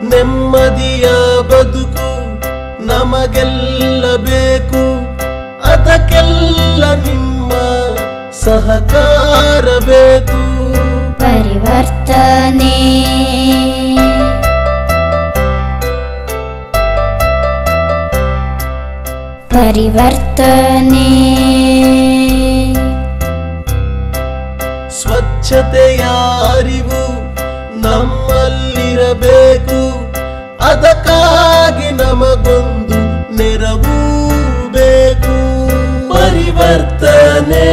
ನೆಮ್ಮದಿಯ ಬದುಕು ನಮಗೆಲ್ಲ ಬೇಕು ಅದಕ್ಕೆಲ್ಲ ನಿಮ್ಮ ಸಹಕಾರ ಬೇಕು ಪರಿವರ್ತನೆ ಪರಿವರ್ತನೆ ಸ್ವಚ್ಛತೆಯ ಅರಿವು ನಮ್ಮಲ್ಲಿರಬೇಕು ಅದಕ್ಕಾಗಿ ನಮಗೊಂದು ನೆರವು ಬೇಕು ಪರಿವರ್ತನೆ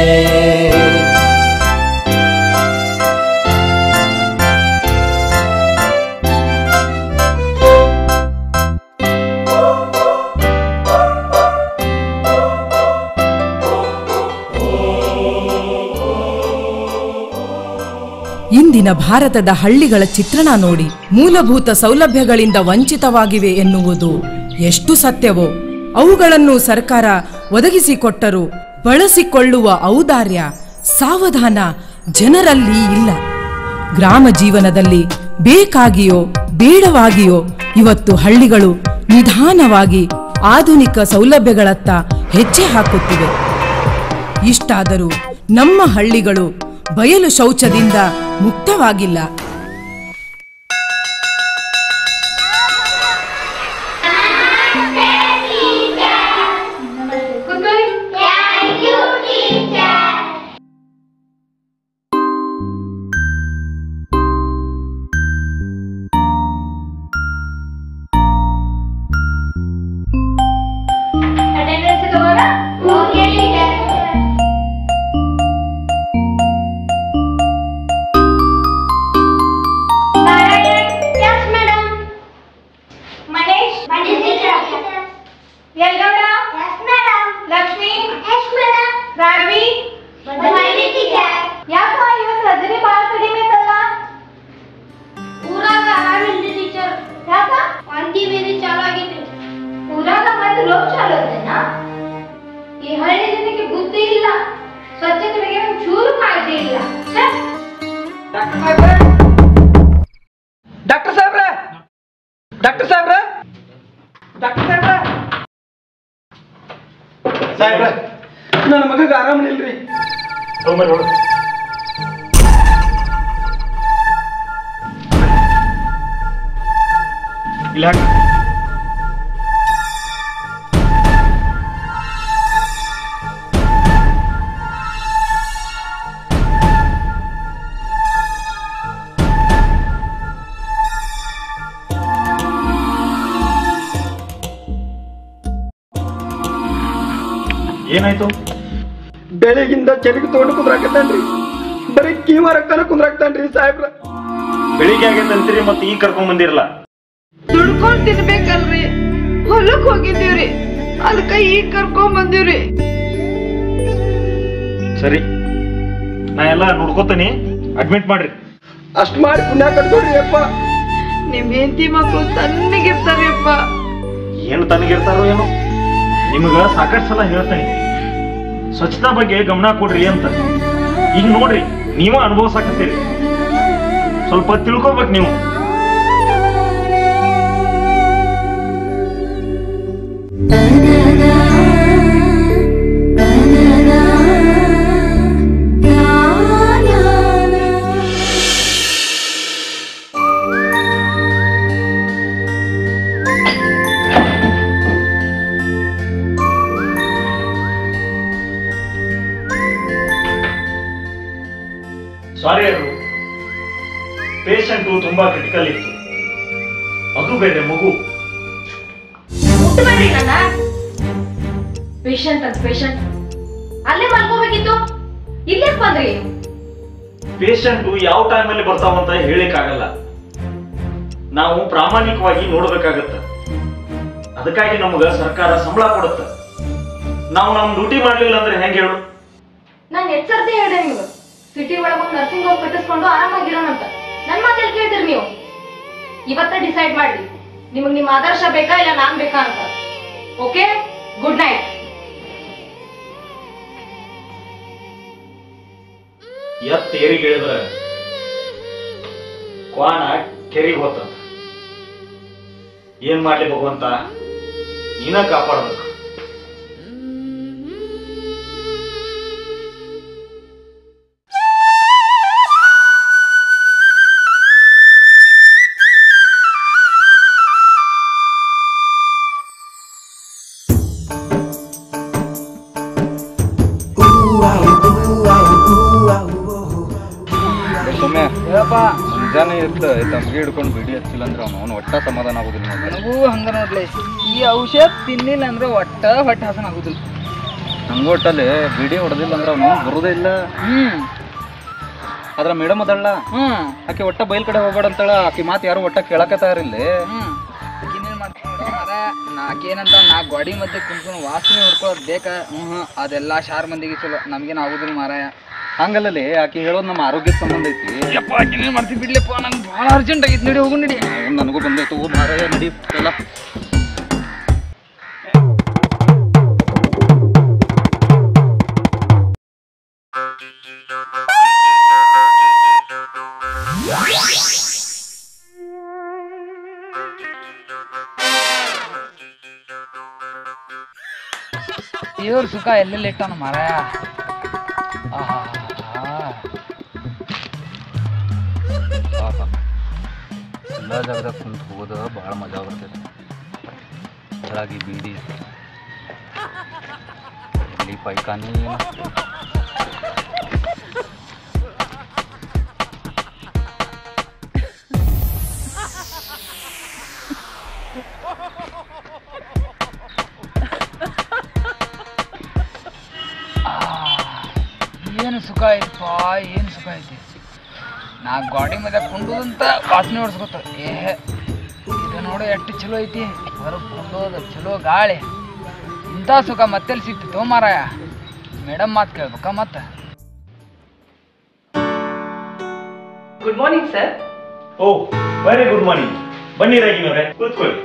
ಇಂದಿನ ಭಾರತದ ಹಳ್ಳಿಗಳ ಚಿತ್ರಣ ನೋಡಿ ಮೂಲಭೂತ ಸೌಲಭ್ಯಗಳಿಂದ ವಂಚಿತವಾಗಿವೆ ಎನ್ನುವುದು ಎಷ್ಟು ಸತ್ಯವೋ ಅವುಗಳನ್ನು ಸರ್ಕಾರ ಒದಗಿಸಿಕೊಟ್ಟರೂ ಬಳಸಿಕೊಳ್ಳುವ ಔದಾರ್ಯ ಸಾವಧಾನ ಜನರಲ್ಲಿ ಇಲ್ಲ ಗ್ರಾಮ ಜೀವನದಲ್ಲಿ ಬೇಕಾಗಿಯೋ ಬೇಡವಾಗಿಯೋ ಇವತ್ತು ಹಳ್ಳಿಗಳು ನಿಧಾನವಾಗಿ ಆಧುನಿಕ ಸೌಲಭ್ಯಗಳತ್ತ ಹೆಜ್ಜೆ ಹಾಕುತ್ತಿವೆ ಇಷ್ಟಾದರೂ ನಮ್ಮ ಹಳ್ಳಿಗಳು ಬಯಲು ಶೌಚದಿಂದ ಮುಕ್ತವಾಗಿಲ್ಲ ಅಟೆಂಡೆನ್ಸ್ ತಗೋರ okay teacher Narayan yes madam Manesh Manesh teacher Yalgouda yes madam Lakshmi yes madam Ravi Manesh teacher ಯಾಕ ಇವತ್ತು ರಜನಿ ಭಾಳ ಕಡಿಮೆ ಐತಲ್ಲ ಊರಾಗ ಆರಾಮಿಲ್ರಿ ಟೀಚರ್ ಯಾಕ ವಾಂತಿ ಬೇರೆ ಚಾಲು ಆಗೈತ್ರಿ ಊರಾಗ ಮತ್ತೆ ರೋಗ ಚಾಲು ಐತೆನಾ ಈ ಹಳ್ಳಿ ಜನಕ್ಕೆ ಬುದ್ಧಿ ಇಲ್ಲ ಸ್ವಚ್ಛತೆ ಬಗ್ಗೆ ಒಂದ್ ಚೂರು ಕಾಳಜಿ ಇಲ್ಲ ಛೆ! ಡಾಕ್ಟರ್ ಸಾಹೇಬ್ರೆ ಡಾಕ್ಟರ್ ಸಾಹೇಬ್ರೆ ಡಾಕ್ಟರ್ ಸಾಹೇಬ್ರೆ ಸಾಹೇಬ್ರೆ ನನ್ನ ಮಗಗೆ ಆರಾಮನಿಲ್ರಿ ಇಲ್ಲ ಏನಾಯ್ತು ಬೆಳಗಿಂದ ಚೆಲುಗಿ ತಗೊಂಡು ಕುಂದ್ರಾಕತ್ತಾನ್ರಿ ಬರೀ ಕೀಮ ರಕ್ತನ ಕುಂದ್ರಾಕ್ತಾನ್ರಿ ಸಾಹೇಬ್ರ ಬೆಳಿಗ್ಗೆ ಆಗೈತೆ ಅಂತೀರಿ ಮತ್ತೆ ಈಗ ಕರ್ಕೊಂಡ್ ಬಂದಿರಲ್ಲ ದುಡ್ಕೊಂಡ್ ತಿನ್ಬೇಕಲ್ರಿ ಹೊಲಕ್ ಹೋಗಿದ್ದೀವ್ರಿ ಅದಕ್ಕ ಈಗ ಕರ್ಕೊಂಡ್ ಬಂದೀವ್ರಿ ಸರಿ ನಾ ಎಲ್ಲ ನೋಡ್ಕೋತೀನಿ ಅಡ್ಮಿಟ್ ಮಾಡ್ರಿ ಅಷ್ಟ್ ಮಾಡಿ ಪುಣ್ಯ ಕಟ್ಕೊಡ್ರಿ ಅಪ್ಪ ನಿಮ್ ಹೆಂಡತಿ ಮಕ್ಳು ತಣ್ಣಗಿರ್ತಾರಿ ಅಪ್ಪ ಏನು ತನಗಿರ್ತಾರೋ ಏನೋ ನಿಮಗ ಸಾಕಷ್ಟು ಸಲ ಹೇಳ್ತೇನೆ ಸ್ವಚ್ಛತಾ ಬಗ್ಗೆ ಗಮನ ಕೊಡ್ರಿ ಅಂತ ಈಗ ನೋಡ್ರಿ ನೀವ ಅನುಭವಿಸಾಕತ್ತೀರಿ ಸ್ವಲ್ಪ ತಿಳ್ಕೊಬೇಕು ನೀವು ಸಾರಿ ಅದು ಪೇಷಂಟು ತುಂಬಾ ಕ್ರಿಟಿಕಲ್ ಇತ್ತು ಅದು ಬೇರೆ ಮಗು ಮುಟ್ಬೇಡ್ರಿ ನನ್ನ ಪೇಷಂಟ್ ಅಂತ ಪೇಷಂಟ್ ಅಲ್ಲೇ ಮಲ್ಕೋಬೇಕಿತ್ತು ಇಲ್ಲೇ ಬಂದ್ರಿ ಪೇಷಂಟು ಯಾವ ಟೈಮಲ್ಲಿ ಬರ್ತಾವಂತ ಹೇಳಿಕ್ಕಾಗಲ್ಲ ನಾವು ಪ್ರಾಮಾಣಿಕವಾಗಿ ನೋಡ್ಬೇಕಾಗತ್ತ ಅದಕ್ಕಾಗಿ ನಮಗ ಸರ್ಕಾರ ಸಂಬಳ ಕೊಡುತ್ತ ನಾವು ನಮ್ ಡ್ಯೂಟಿ ಮಾಡ್ಲಿಲ್ಲ ಅಂದ್ರೆ ಹೆಂಗ್ ಹೇಳು ನಾನು ಎಚ್ಚರ್ತೆ ಹೇಳಿದೆ ನೀವು ಸಿಟಿ ಒಳಗೆ ಒಂದು ನರ್ಸಿಂಗ್ ಹೋಮ್ ಕಟ್ಟಿಸ್ಕೊಂಡು ಆರಾಮಾಗಿರೋಣ ಅಂತ ನನ್ನ ಮಾತಲ್ಲಿ ಕೇಳ್ತೀರಿ ನೀವು ಇವತ್ತೇ ಡಿಸೈಡ್ ಮಾಡ್ರಿ ನಿಮಗೆ ನಿಮ್ಮ ಆದರ್ಶ ಬೇಕಾ ಇಲ್ಲ ನಾನ್ ಬೇಕಾ ಅಂತ ಓಕೆ ಗುಡ್ ನೈಟ್ ಎತ್ ಏರಿಗೆ ಇಳಿದ್ರ ಕ್ವಾನ ಕೆರಿಗೆ ಹೋತಂತ ಏನ್ ಮಾಡ್ಲಿ ಭಗವಂತ ನೀನ ಕಾಪಾಡ್ಬೇಕು ಸೌಮ್ಯ ಮುಂಜಾನೆ ಎದ್ದು ತಮ್ಗೆ ಹಿಡ್ಕೊಂಡು ಬಿಡಿ ಹಚ್ಚಿಲ್ಲ ಅಂದ್ರೆ ಅವನು ಒಟ್ಟ ಸಮಾಧಾನ ಆಗೋದಿಲ್ಲ ನೋಡ್ರಿ ನನಗೂ ಹಂಗ ನೋಡ್ಲಿ ಈ ಔಷಧ ತಿನ್ನಿಲ್ಲ ಅಂದ್ರೆ ಒಟ್ಟ ಹೊಟ್ಟೆ ಹಸನ ಆಗುದಿಲ್ಲ ನಂಗೂ ಒಟ್ಟಲ್ಲಿ ಬಿಡಿ ಹೊಡೆದಿಲ್ಲ ಅಂದ್ರೆ ಅವನು ಬರೋದೇ ಇಲ್ಲ ಹ್ಮ್ ಅದ್ರ ಮೇಡಮ್ ಅದಲ್ಲ ಹ್ಮ್ ಆಕೆ ಒಟ್ಟ ಬೈಲ್ ಕಡೆ ಹೋಗ್ಬೇಡ ಅಂತೇಳ ಆಕೆ ಮಾತು ಯಾರು ಒಟ್ಟ ಕೇಳಕ ತಯಾರಿಲ್ಲ ಹ್ಮ್ ಇನ್ನೇನ್ ಮಾಡ್ತಾರೆ ಮರ ನಾಕೇನಂತ ನಾ ಗೋಡಿ ಮಧ್ಯೆ ಕುಂತ್ಕೊಂಡು ವಾಸನೆ ಹೊಡ್ಕೊಳ್ಳೋದು ಬೇಕಾ ಹ್ಮ್ ಹ್ಮ್ ಅದೆಲ್ಲ ಶಾರ್ ಮಂದಿಗೆ ಚಲೋ ನಮ್ಗೇನು ಆಗುದಿಲ್ಲ ಮಾರಾಯ ಹಂಗಲ್ಲಲ್ಲಿ ಆಕೆ ಹೇಳೋದು ನಮ್ಮ ಆರೋಗ್ಯದ ಸಂಬಂಧ ಐತಿ ಯಪ್ಪ ಇನ್ನೇನ್ ಮಾಡ್ತೀವಿ ಬಿಡ್ಲಿಪ್ಪ ನಂಗೆ ಭಾಳ ಅರ್ಜೆಂಟ್ ಆಗೈತೆ ನಡಿ ಹೋಗು ನಡಿ ಅವ್ನು ನನಗೂ ಬಂದೈತು ಓ ಮಾರಾಯ ನಡಿ ಎಲ್ಲ ದೇವ್ರ ಸುಖ ಎಲ್ಲೆಲ್ಲಿ ಇಟ್ಟಾನ ಮಾರಾಯ ಆಹಾ ಪಾಪ ಎಲ್ಲ ಜಾಗದಾಗ ಕುಂತು ಹೋಗೋದು ಭಾಳ ಮಜಾ ಬರ್ತೈತಿ ಅದ್ರಾಗಿ ಬೀಡಿ ಇಲ್ಲಿ ಪೈಖಾನಿ ಏನು ಸುಖ ಐತಪ್ಪ ಏನು ಸುಖ ಐತಿ ನಾ ಗಾಡಿ ಮೇಲೆ ಕುಂಡುದಂತ ವಾಸನೆ ಹೊಡ್ಸ್ಕೊತ ಏ ಇದು ನೋಡು ಎಷ್ಟು ಚಲೋ ಐತಿ ಹೊರಗೆ ಕುಂಡೋದು ಚಲೋ ಗಾಳಿ ಇಂಥ ಸುಖ ಮತ್ತೆಲ್ಲಿ ಸಿಕ್ತಿತ್ತು ಮಾರಾಯ ಮೇಡಮ್ ಮಾತು ಕೇಳ್ಬೇಕಾ ಮತ್ತೆ good morning sir oh very good morning ಬನ್ನಿ ರಾಗಿನವ್ರೆ ಕೂತ್ಕೊಳ್ಳಿ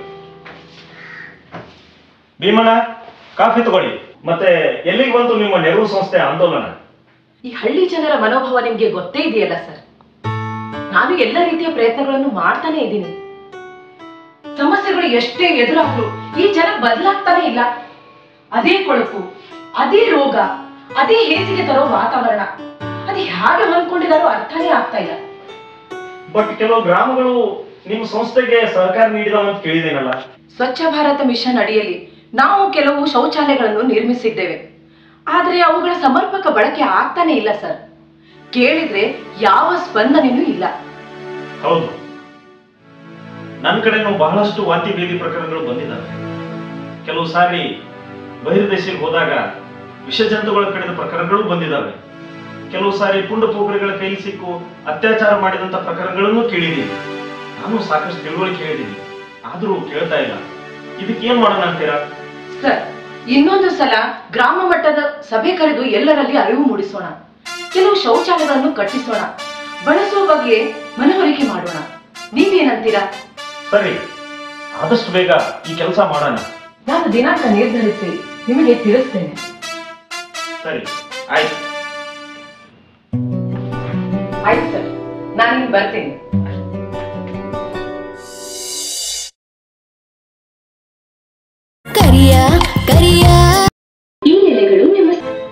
ಭೀಮಣ್ಣ ಕಾಫಿ ತಗೊಳ್ಳಿ ಮತ್ತೆ ಎಲ್ಲಿಗೆ ಬಂತು ನಿಮ್ಮ ನೆರವು ಸಂಸ್ಥೆ ಆಂದೋಲನ ಈ ಹಳ್ಳಿ ಜನರ ಮನೋಭಾವ ನಿಮ್ಗೆ ಗೊತ್ತೇ ಇದೆಯಲ್ಲ ಸರ್ ನಾನು ಎಲ್ಲ ರೀತಿಯ ಪ್ರಯತ್ನಗಳನ್ನು ಮಾಡ್ತಾನೆ ಇದ್ದೀನಿ ಸಮಸ್ಯೆಗಳು ಎಷ್ಟೇ ಎದುರಾಗ್ರು ಈ ಜನ ಬದಲಾಗ್ತಾನೆ ಇಲ್ಲ ಅದೇ ಕೊಳಕು ಅದೇ ರೋಗ ಅದೇ ಹೇಸಿಗೆ ತರೋ ವಾತಾವರಣ ಅದು ಹೇಗೆ ಹೊಂದ್ಕೊಂಡಿದಾರೋ ಅರ್ಥನೇ ಆಗ್ತಾ ಇಲ್ಲ ಬಟ್ ಕೆಲವು ಗ್ರಾಮಗಳು ನಿಮ್ಮ ಸಂಸ್ಥೆಗೆ ಸಹಕಾರ ನೀಡಿದವ ಅಂತ ಕೇಳಿದೇನಲ್ಲ ಸ್ವಚ್ಛ ಭಾರತ ಮಿಷನ್ ಅಡಿಯಲ್ಲಿ ನಾವು ಕೆಲವು ಶೌಚಾಲಯಗಳನ್ನು ನಿರ್ಮಿಸಿದ್ದೇವೆ ಆದರೆ ಅವುಗಳ ಸಮರ್ಪಕ ಬಳಕೆ ಆಗ್ತಾನೆ ಇಲ್ಲ ಸರ್ ಕೇಳಿದ್ರೆ ಯಾವ ಸ್ಪಂದನೆಯೂ ಇಲ್ಲ ಹೌದು ನನ್ನ ಕಡೆನೂ ಬಹಳಷ್ಟು ವಾಂತಿ ಭೇದಿ ಪ್ರಕರಣಗಳು ಬಂದಿದ್ದಾವೆ ಕೆಲವು ಸಾರಿ ಬಹಿರ್ದೇಶಕ್ಕೆ ಹೋದಾಗ ವಿಷಜಂತುಗಳ ಕಡಿದ ಪ್ರಕರಣಗಳು ಬಂದಿದ್ದಾವೆ ಕೆಲವು ಸಾರಿ ಪುಂಡ ಪೋಖರಿಗಳ ಕೈಲಿ ಸಿಕ್ಕು ಅತ್ಯಾಚಾರ ಮಾಡಿದಂತ ಪ್ರಕರಣಗಳನ್ನು ಕೇಳಿದ್ದೀನಿ ನಾನು ಸಾಕಷ್ಟು ತಿಳುವಳಿಕೆ ಹೇಳಿದ್ದೀನಿ ಆದರೂ ಕೇಳ್ತಾ ಇಲ್ಲ ಇದಕ್ಕೆ ಏನ್ ಮಾಡೋಣ ಅಂತೀರಾ ಸರ್ ಇನ್ನೊಂದು ಸಲ ಗ್ರಾಮ ಮಟ್ಟದ ಸಭೆ ಕರೆದು ಎಲ್ಲರಲ್ಲಿ ಅರಿವು ಮೂಡಿಸೋಣ ಕೆಲವು ಶೌಚಾಲಯಗಳನ್ನು ಕಟ್ಟಿಸೋಣ ಬಳಸುವ ಬಗ್ಗೆ ಮನವರಿಕೆ ಮಾಡೋಣ ನೀವೇನಂತೀರಾ ಸರಿ ಆದಷ್ಟು ಬೇಗ ಈ ಕೆಲಸ ಮಾಡೋಣ ನಾನು ದಿನಾಂಕ ನಿರ್ಧರಿಸಿ ನಿಮಗೆ ತಿಳಿಸ್ತೇನೆ ಸರಿ ಆಯ್ತು ಆಯ್ತು ಸರ್ ನಾನಿನ್ ಬರ್ತೇನೆ ಕರಿಯ ಕರಿಯ ಈ ಎಲೆಗಳು ನಿಮ್ಮ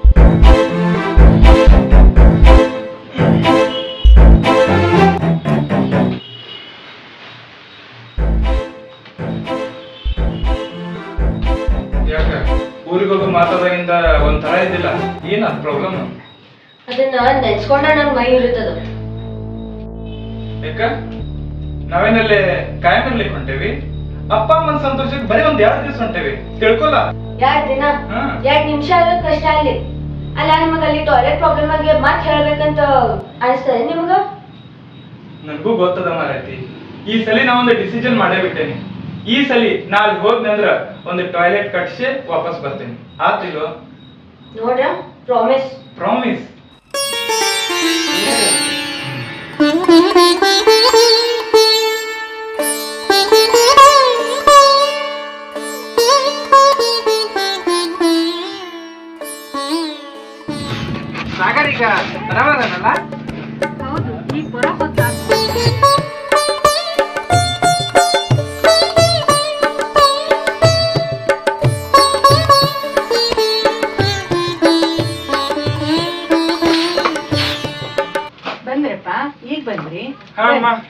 ಯಾಕ ಊರಿಗೆ ಹೋಗಿ ಮಾತಾಡೋದ್ರಿಂದ ಒಂದ್ ತರ ಇದ್ದಿಲ್ಲ ಏನ ಪ್ರಾಬ್ಲಮ್ ಅದನ್ನ ನೆನ್ಸ್ಕೊಂಡ ನನ್ ಮೈ ಇರುತ್ತದ ಯಾಕ ನಾವೇನಲ್ಲಿ ಕಾಯಂ ಇರ್ಲಿಕ್ಕೆ ಹೊಂಟೇವಿ ಅಪ್ಪ ಅಮ್ಮನ ಸಂತೋಷಕ್ಕೆ ಬರೀ ಒಂದ್ ಎರಡ್ ದಿವಸ ಹೊಂಟೇವಿ ತಿಳ್ಕೊಲ್ಲ ಎರಡ್ ದಿನ ಹಾ. ಎರಡ್ ನಿಮಿಷ ಆಗೋದ್ ಕಷ್ಟ ಅಲ್ಲಿ ಅಲ್ಲ ನಿಮಗ ಅಲ್ಲಿ ಟಾಯ್ಲೆಟ್ ಪ್ರಾಬ್ಲಮ್ ಬಗ್ಗೆ ಮಾತ್ ಹೇಳ್ಬೇಕಂತ ಅನಿಸ್ತದೆ ನಿಮಗ ನನಗೂ ಗೊತ್ತದ ಮಾರೈತಿ ಈ ಸಲಿ ನಾ ಒಂದು ಡಿಸಿಷನ್ ಮಾಡೇ ಬಿಟ್ಟೇನಿ ಈ ಸಲಿ ನಾ ಅಲ್ಲಿ ಹೋದ್ನಿ ಅಂದ್ರ ಒಂದು ಟಾಯ್ಲೆಟ್ ಕಟ್ಸಿ ವಾಪಸ್ ಬರ್ತೇನೆ ಆತಿಲ್ವ ನೋಡ್ರ ಪ್ರಾಮಿಸ್ ಪ್ರಾಮಿಸ್ ಸಾಗರ್ ಈಗ ಆರಾಮದಾನಲ್ಲ ಹೌದು ಈಗ ಬರೋ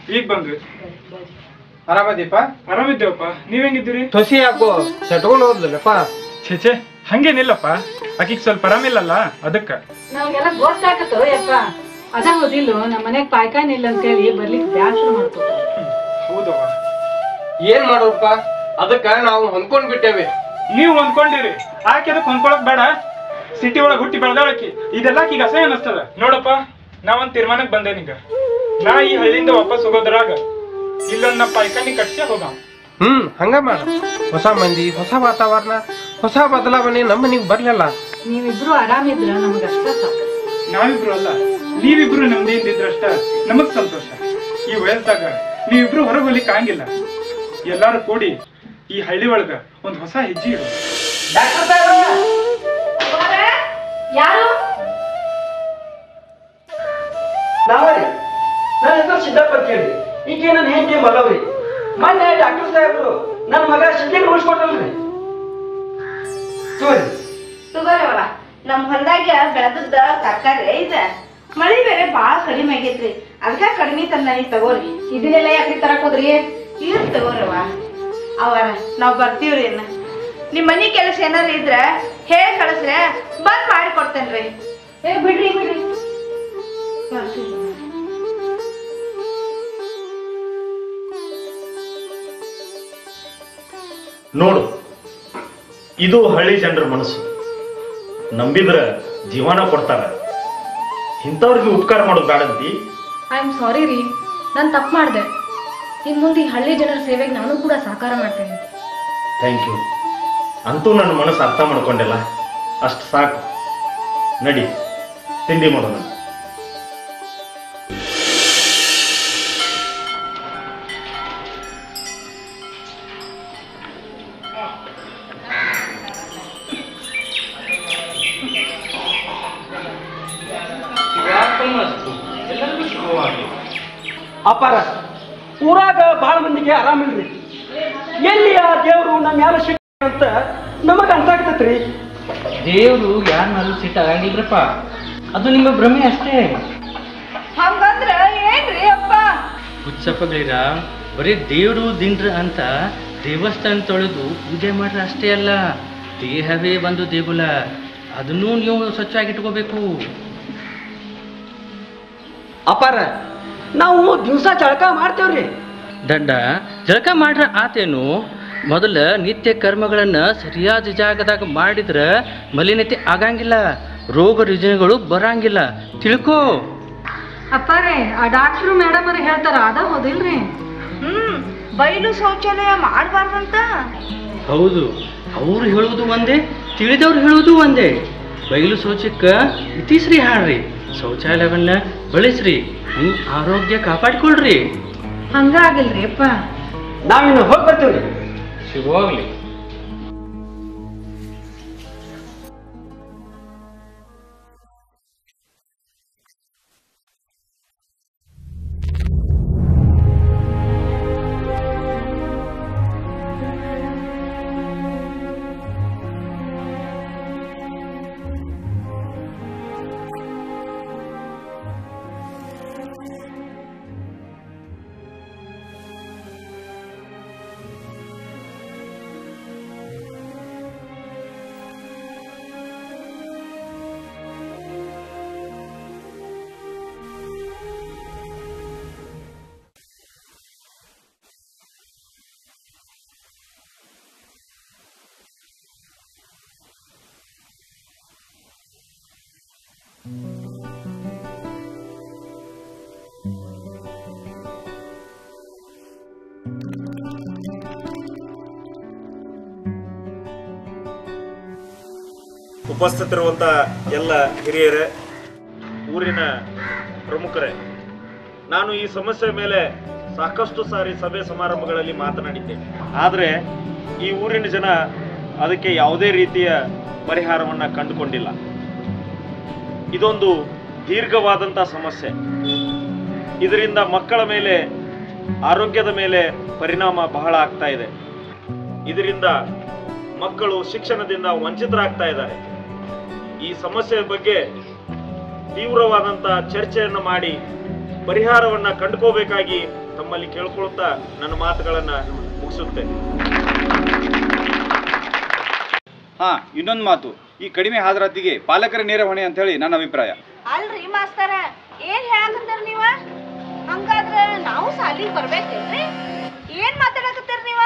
ಈಗ ಬಂದ್ವಿ ಆರಾಮದೀಪ ಆರಾಮಿದ್ದೇವಪ್ಪ ನೀವ್ ಹೆಂಗಿದ್ದೀರಿ ಸೊಸಿ ಯಾಕೋ ಸಟ್ಕೊಂಡು ಹೋದ್ಲಲ್ಲಪ್ಪ ಛೇ ಛೇ ಹಂಗೇನಿಲ್ಲಪ್ಪ ಆಕಿಗ್ ಸ್ವಲ್ಪ ಆರಾಮಿಲ್ಲಲ್ಲ ಅದಕ್ಕ ನಮ್ಗೆಲ್ಲ ಗೊತ್ತಾಗತ್ತೋ ಯಪ್ಪ ಅದ ಹೋದಿಲ್ಲ ನಮ್ಮ ಮನೆಗ್ ಪಾಯ್ಕಾನ್ ಇಲ್ಲ ಅಂತೇಳಿ ಬರ್ಲಿಕ್ಕೆ ಬ್ಯಾಸರ ಮಾಡ್ಕೊತ ಹೌದವ್ವ ಏನ್ ಮಾಡೋಪ್ಪ ಅದಕ್ಕ ನಾವು ಹೊಂದ್ಕೊಂಡ್ ಬಿಟ್ಟೇವಿ ನೀವು ಹೊಂದ್ಕೊಂಡಿರಿ ಆಕೆ ಅದಕ್ಕೆ ಹೊಂದ್ಕೊಳಕ್ ಬೇಡ ಸಿಟಿ ಒಳಗ್ ಹುಟ್ಟಿ ಬೆಳ್ದಾಳಕಿ ಇದೆಲ್ಲ ಈಗ ಅಸಹ್ಯ ಅನಸ್ತದ ನೋಡಪ್ಪ ನಾವೊಂದ್ ತೀರ್ಮಾನಕ್ ಬಂದೇನೀಗ ನಾ ಈ ಹಳ್ಳಿಯಿಂದ ವಾಪಸ್ ಹೋಗೋದ್ರಾಗ ಇಲ್ಲೊಂದ್ ನಾ ಪೈಕಾನಿ ಕಟ್ಸಿ ಹೋಗ ಹ್ಮ್ ಹಂಗ ಮಾಡ ಹೊಸ ಮಂದಿ ಹೊಸ ವಾತಾವರಣ ಹೊಸ ಬದಲಾವಣೆ ನಮ್ಮ ಮನಿಗ್ ಬರ್ಲಿಲ್ಲ ನೀವಿಬ್ರು ಆರಾಮಿದ್ರ ನಮ್ಗ ಅಷ್ಟ ಸಾಕು ನಾವಿಬ್ರು ಅಲ್ಲ ನೀವಿಬ್ರು ನಮ್ದಿಂದ ಇದ್ರಷ್ಟ ನಮಗ್ ಸಂತೋಷ ಈ ವಯಸ್ಸಾಗ ನೀವಿಬ್ರು ಹೊರಗೆ ಹೋಗ್ಲಿಕ್ಕೆ ಆಗಂಗಿಲ್ಲ ಎಲ್ಲಾರು ಕೂಡಿ ಈ ಹಳ್ಳಿ ಒಳಗ ಒಂದ್ ಹೊಸ ಹೆಜ್ಜೆ ಇಡು ಯಾರು ನಾವರಿ ನನ್ನ ಹೆಸರು ಸಿದ್ದಪ್ಪ ಅಂತ ಹೇಳಿ ಈಗ ನನ್ನ ಹೆಂಡತಿ ಮಲವ್ರಿ ಮೊನ್ನೆ ಡಾಕ್ಟರ್ ಸಾಹೇಬ್ರು ನನ್ನ ಮಗ ಸಿದ್ಧಿಗೆ ಉಳಿಸ್ಕೊಟ್ರಲ್ರಿ ತೋರಿ ತಗೋರವ್ವ ನಮ್ ಹೊಲ್ದಾಗ ಬೆಳೆದದ್ದ ತರಕಾರಿ ಇದ ಮಳಿ ಬೇರೆ ಬಾಳ ಕಡಿಮೆ ಆಗೈತ್ರಿ ಅದಕ್ಕ ಕಡಿಮೆ ತಂದಾನಿ ತಗೋರಿ ಇದನ್ನೆಲ್ಲ ಯಾಕೆ ತರಕ್ ಹೋದ್ರಿ ಇರ್ ತಗೋರವ್ವ ಅವರ ನಾವ್ ಬರ್ತೀವ್ರಿ ಅನ್ನ ನಿಮ್ ಮನಿ ಕೆಲಸ ಏನಾರ ಇದ್ರ ಹೇಳಿ ಕಳಿಸ್ರೆ ಬಂದ್ ಮಾಡಿ ಕೊಡ್ತೇನ್ರಿ ಏ ಬಿಡ್ರಿ ಬಿಡ್ರಿ ಬರ್ತೀವ್ರಿ ನೋಡು ಇದು ಹಳ್ಳಿ ಜನರ ಮನಸ್ಸು ನಂಬಿದ್ರ ಜೀವನ ಕೊಡ್ತಾರ ಇಂಥವ್ರಿಗೆ ಉಪಕಾರ ಮಾಡೋದು ಬೇಡಂತಿ ಐ ಆಮ್ ಸಾರಿ ರೀ ನಾನು ತಪ್ಪು ಮಾಡಿದೆ ಇನ್ನು ಮುಂದೆ ಈ ಹಳ್ಳಿ ಜನರ ಸೇವೆಗೆ ನಾನು ಕೂಡ ಸಹಕಾರ ಮಾಡ್ತೇನೆ ಥ್ಯಾಂಕ್ ಯು ಅಂತೂ ನನ್ನ ಮನಸ್ಸು ಅರ್ಥ ಮಾಡ್ಕೊಂಡಿಲ್ಲ ಅಷ್ಟು ಸಾಕು ನಡಿ ತಿಂಡಿ ಮಾಡೋಣ ಅಪಾರ ಊರಾಗ ಬಾಳ ಮಂದಿಗೆ ಆರಾಮಿಲ್ರಿ ಎಲ್ಲಿ ಆ ದೇವ್ರು ನಮ್ಮ ಮ್ಯಾಲ ಸಿಟ್ಟ ಅಂತ ನಮಗ ಅನ್ಸಾಕತ್ತೈತ್ರಿ ದೇವ್ರು ಯಾರ ಮೇಲೂ ಸಿಟ್ಟ ಆಗಂಗಿಲ್ರಪ್ಪ ಅದು ನಿಮ್ಮ ಭ್ರಮೆ ಅಷ್ಟೇ ಹಂಗಂದ್ರ ಏನ್ರಿ ಅಪ್ಪ ಹುಚ್ಚಪ್ಪಗಳಿರ ಬರೀ ದೇವ್ರು ದಿಂಡ್ರ ಅಂತ ದೇವಸ್ಥಾನ ತೊಳೆದು ಪೂಜೆ ಮಾಡ್ರೆ ಅಷ್ಟೇ ಅಲ್ಲ ದೇಹವೇ ಒಂದು ದೇಗುಲ ಅದನ್ನೂ ನೀವು ಸ್ವಚ್ಛವಾಗಿಟ್ಕೋಬೇಕು ಅಪಾರ ನಾವು ದಿವಸ ಜಳಕ ಮಾಡ್ತೇವ್ರಿ ದಡ್ಡ ಜಳಕ ಮಾಡ್ರ ಆತೇನು ಮೊದಲ ನಿತ್ಯ ಕರ್ಮಗಳನ್ನ ಸರಿಯಾದ ಜಾಗದಾಗ ಮಾಡಿದ್ರ ಮಲಿನತೆ ಆಗಂಗಿಲ್ಲ ರೋಗ ರುಜಿನಗಳು ಬರಂಗಿಲ್ಲ ತಿಳ್ಕೋ ಅಪ್ಪಾರೇ ಆ ಡಾಕ್ಟ್ರು ಮೇಡಮ್ ಅವ್ರು ಹೇಳ್ತಾರ ಅದ ಹೋದಿಲ್ರಿ ಹ್ಮ್ ಬಯಲು ಶೌಚಾಲಯ ಮಾಡ್ಬಾರ್ದಂತ ಹೌದು ಅವ್ರು ಹೇಳುವುದು ಒಂದೇ ತಿಳಿದವ್ರು ಹೇಳುವುದು ಒಂದೇ ಬಯಲು ಶೌಚಕ್ಕ ಇತಿಶ್ರೀ ಹಾಡ್ರಿ ಶೌಚಾಲಯವನ್ನ ಬಳಸ್ರಿ ನಿಮ್ಮ ಆರೋಗ್ಯ ಕಾಪಾಡ್ಕೊಳ್ರಿ ಹಂಗ ಆಗಿಲ್ರಿ ಅಪ್ಪ ನಾವಿನ್ನು ಹೋಗಿ ಬರ್ತೀವ್ರಿ ಶುಭವಾಗ್ಲಿ ಉಪಸ್ಥಿತರಿರುವಂಥ ಎಲ್ಲ ಹಿರಿಯರೇ ಊರಿನ ಪ್ರಮುಖರೇ ನಾನು ಈ ಸಮಸ್ಯೆ ಮೇಲೆ ಸಾಕಷ್ಟು ಸಾರಿ ಸಭೆ ಸಮಾರಂಭಗಳಲ್ಲಿ ಮಾತನಾಡಿದ್ದೇನೆ ಆದರೆ ಈ ಊರಿನ ಜನ ಅದಕ್ಕೆ ಯಾವುದೇ ರೀತಿಯ ಪರಿಹಾರವನ್ನು ಕಂಡುಕೊಂಡಿಲ್ಲ ಇದೊಂದು ದೀರ್ಘವಾದಂಥ ಸಮಸ್ಯೆ ಇದರಿಂದ ಮಕ್ಕಳ ಮೇಲೆ ಆರೋಗ್ಯದ ಮೇಲೆ ಪರಿಣಾಮ ಬಹಳ ಆಗ್ತಾ ಇದೆ ಇದರಿಂದ ಮಕ್ಕಳು ಶಿಕ್ಷಣದಿಂದ ವಂಚಿತರಾಗ್ತಾ ಇದ್ದಾರೆ ಈ ಸಮಸ್ಯೆ ಬಗ್ಗೆ ತೀವ್ರವಾದಂತ ಚರ್ಚೆಯನ್ನು ಮಾಡಿ ಪರಿಹಾರವನ್ನ ಕಂಡುಕೋಬೇಕಾಗಿ ತಮ್ಮಲ್ಲಿ ಕೇಳ್ಕೊಳ್ತಾ ನನ್ನ ಮಾತುಗಳನ್ನ ಮುಗಿಸುತ್ತೆ ಹಾ ಇನ್ನೊಂದು ಮಾತು ಈ ಕಡಿಮೆ ಹಾಜರಾತಿಗೆ ಪಾಲಕರ ನೇರ ಹೊಣೆ ಅಂತ ಹೇಳಿ ನನ್ನ ಅಭಿಪ್ರಾಯ ಅಲ್ರಿ ಮಾಸ್ತರ ಏನ್ ಹೇಳಕತ್ತೀರ ನೀವ ಹಂಗಾದ್ರ ನಾವು ಸಾಲಿಗೆ ಬರ್ಬೇಕೇನ್ರಿ ಏನ್ ಮಾತಾಡಕತ್ತೀರ ನೀವ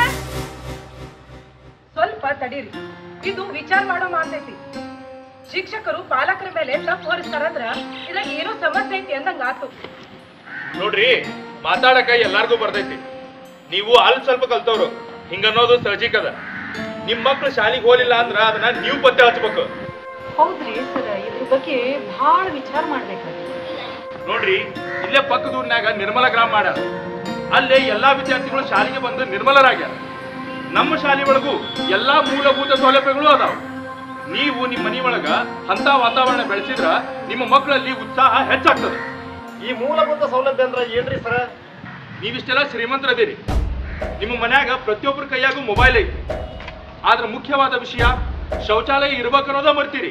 ಸ್ವಲ್ಪ ತಡೀರಿ ಇದು ವಿಚಾರ ಮಾಡೋ ಮಾತೈತಿ ಶಿಕ್ಷಕರು ಪಾಲಕರ ಮೇಲೆ ತಪ್ಪು ಹೊರಿಸ್ತಾರಂದ್ರ ಇದ್ರಾಗ ಏನೋ ಸಮಸ್ಯೆ ಐತಿ ಅಂದಂಗ ಆತು ನೋಡ್ರಿ ಮಾತಾಡಕ ಎಲ್ಲಾರ್ಗೂ ಬರ್ತೈತಿ ನೀವು ಅಲ್ಲಿ ಸ್ವಲ್ಪ ಕಲ್ತವ್ರು ಹಿಂಗನ್ನೋದು ಸಹಜಿಕದ ನಿಮ್ ಮಕ್ಳು ಶಾಲಿಗೆ ಹೋಲಿಲ್ಲ ಅಂದ್ರ ಅದನ್ನ ನೀವು ಪತ್ತೆ ಹಚ್ಬೇಕು ಹೌದ್ರಿ ಸರ್ ಇದ್ರ ಬಗ್ಗೆ ಭಾಳ ವಿಚಾರ ಮಾಡ್ಬೇಕಾಗಿ ನೋಡ್ರಿ ಇಲ್ಲೇ ಪಕ್ಕದ ಊರ್ನ್ಯಾಗ ನಿರ್ಮಲ ಗ್ರಾಮ ಮಾಡ್ಯಾರ ಅಲ್ಲೇ ಎಲ್ಲಾ ವಿದ್ಯಾರ್ಥಿಗಳು ಶಾಲೆಗೆ ಬಂದು ನಿರ್ಮಲರಾಗ್ಯಾರ ನಮ್ಮ ಶಾಲೆ ಒಳಗೂ ಎಲ್ಲಾ ಮೂಲಭೂತ ಸೌಲಭ್ಯಗಳು ಅದಾವ ನೀವು ನಿಮ್ಮ ಮನಿ ಒಳಗ ಅಂತ ವಾತಾವರಣ ಬೆಳೆಸಿದ್ರ ನಿಮ್ಮ ಮಕ್ಕಳಲ್ಲಿ ಉತ್ಸಾಹ ಹೆಚ್ಚಾಗ್ತದೆ ಈ ಮೂಲಭೂತ ಸೌಲಭ್ಯ ಅಂದ್ರೆ ಏನ್ರಿ ಸರ ನೀವಿಷ್ಟೆಲ್ಲ ಶ್ರೀಮಂತರದಿರಿ ನಿಮ್ಮ ಮನ್ಯಾಗ ಪ್ರತಿಯೊಬ್ಬರ ಕೈಯಾಗೂ ಮೊಬೈಲ್ ಐತಿ ಆದ್ರೆ ಮುಖ್ಯವಾದ ವಿಷಯ ಶೌಚಾಲಯ ಇರ್ಬೇಕನ್ನೋದ ಮರ್ತೀರಿ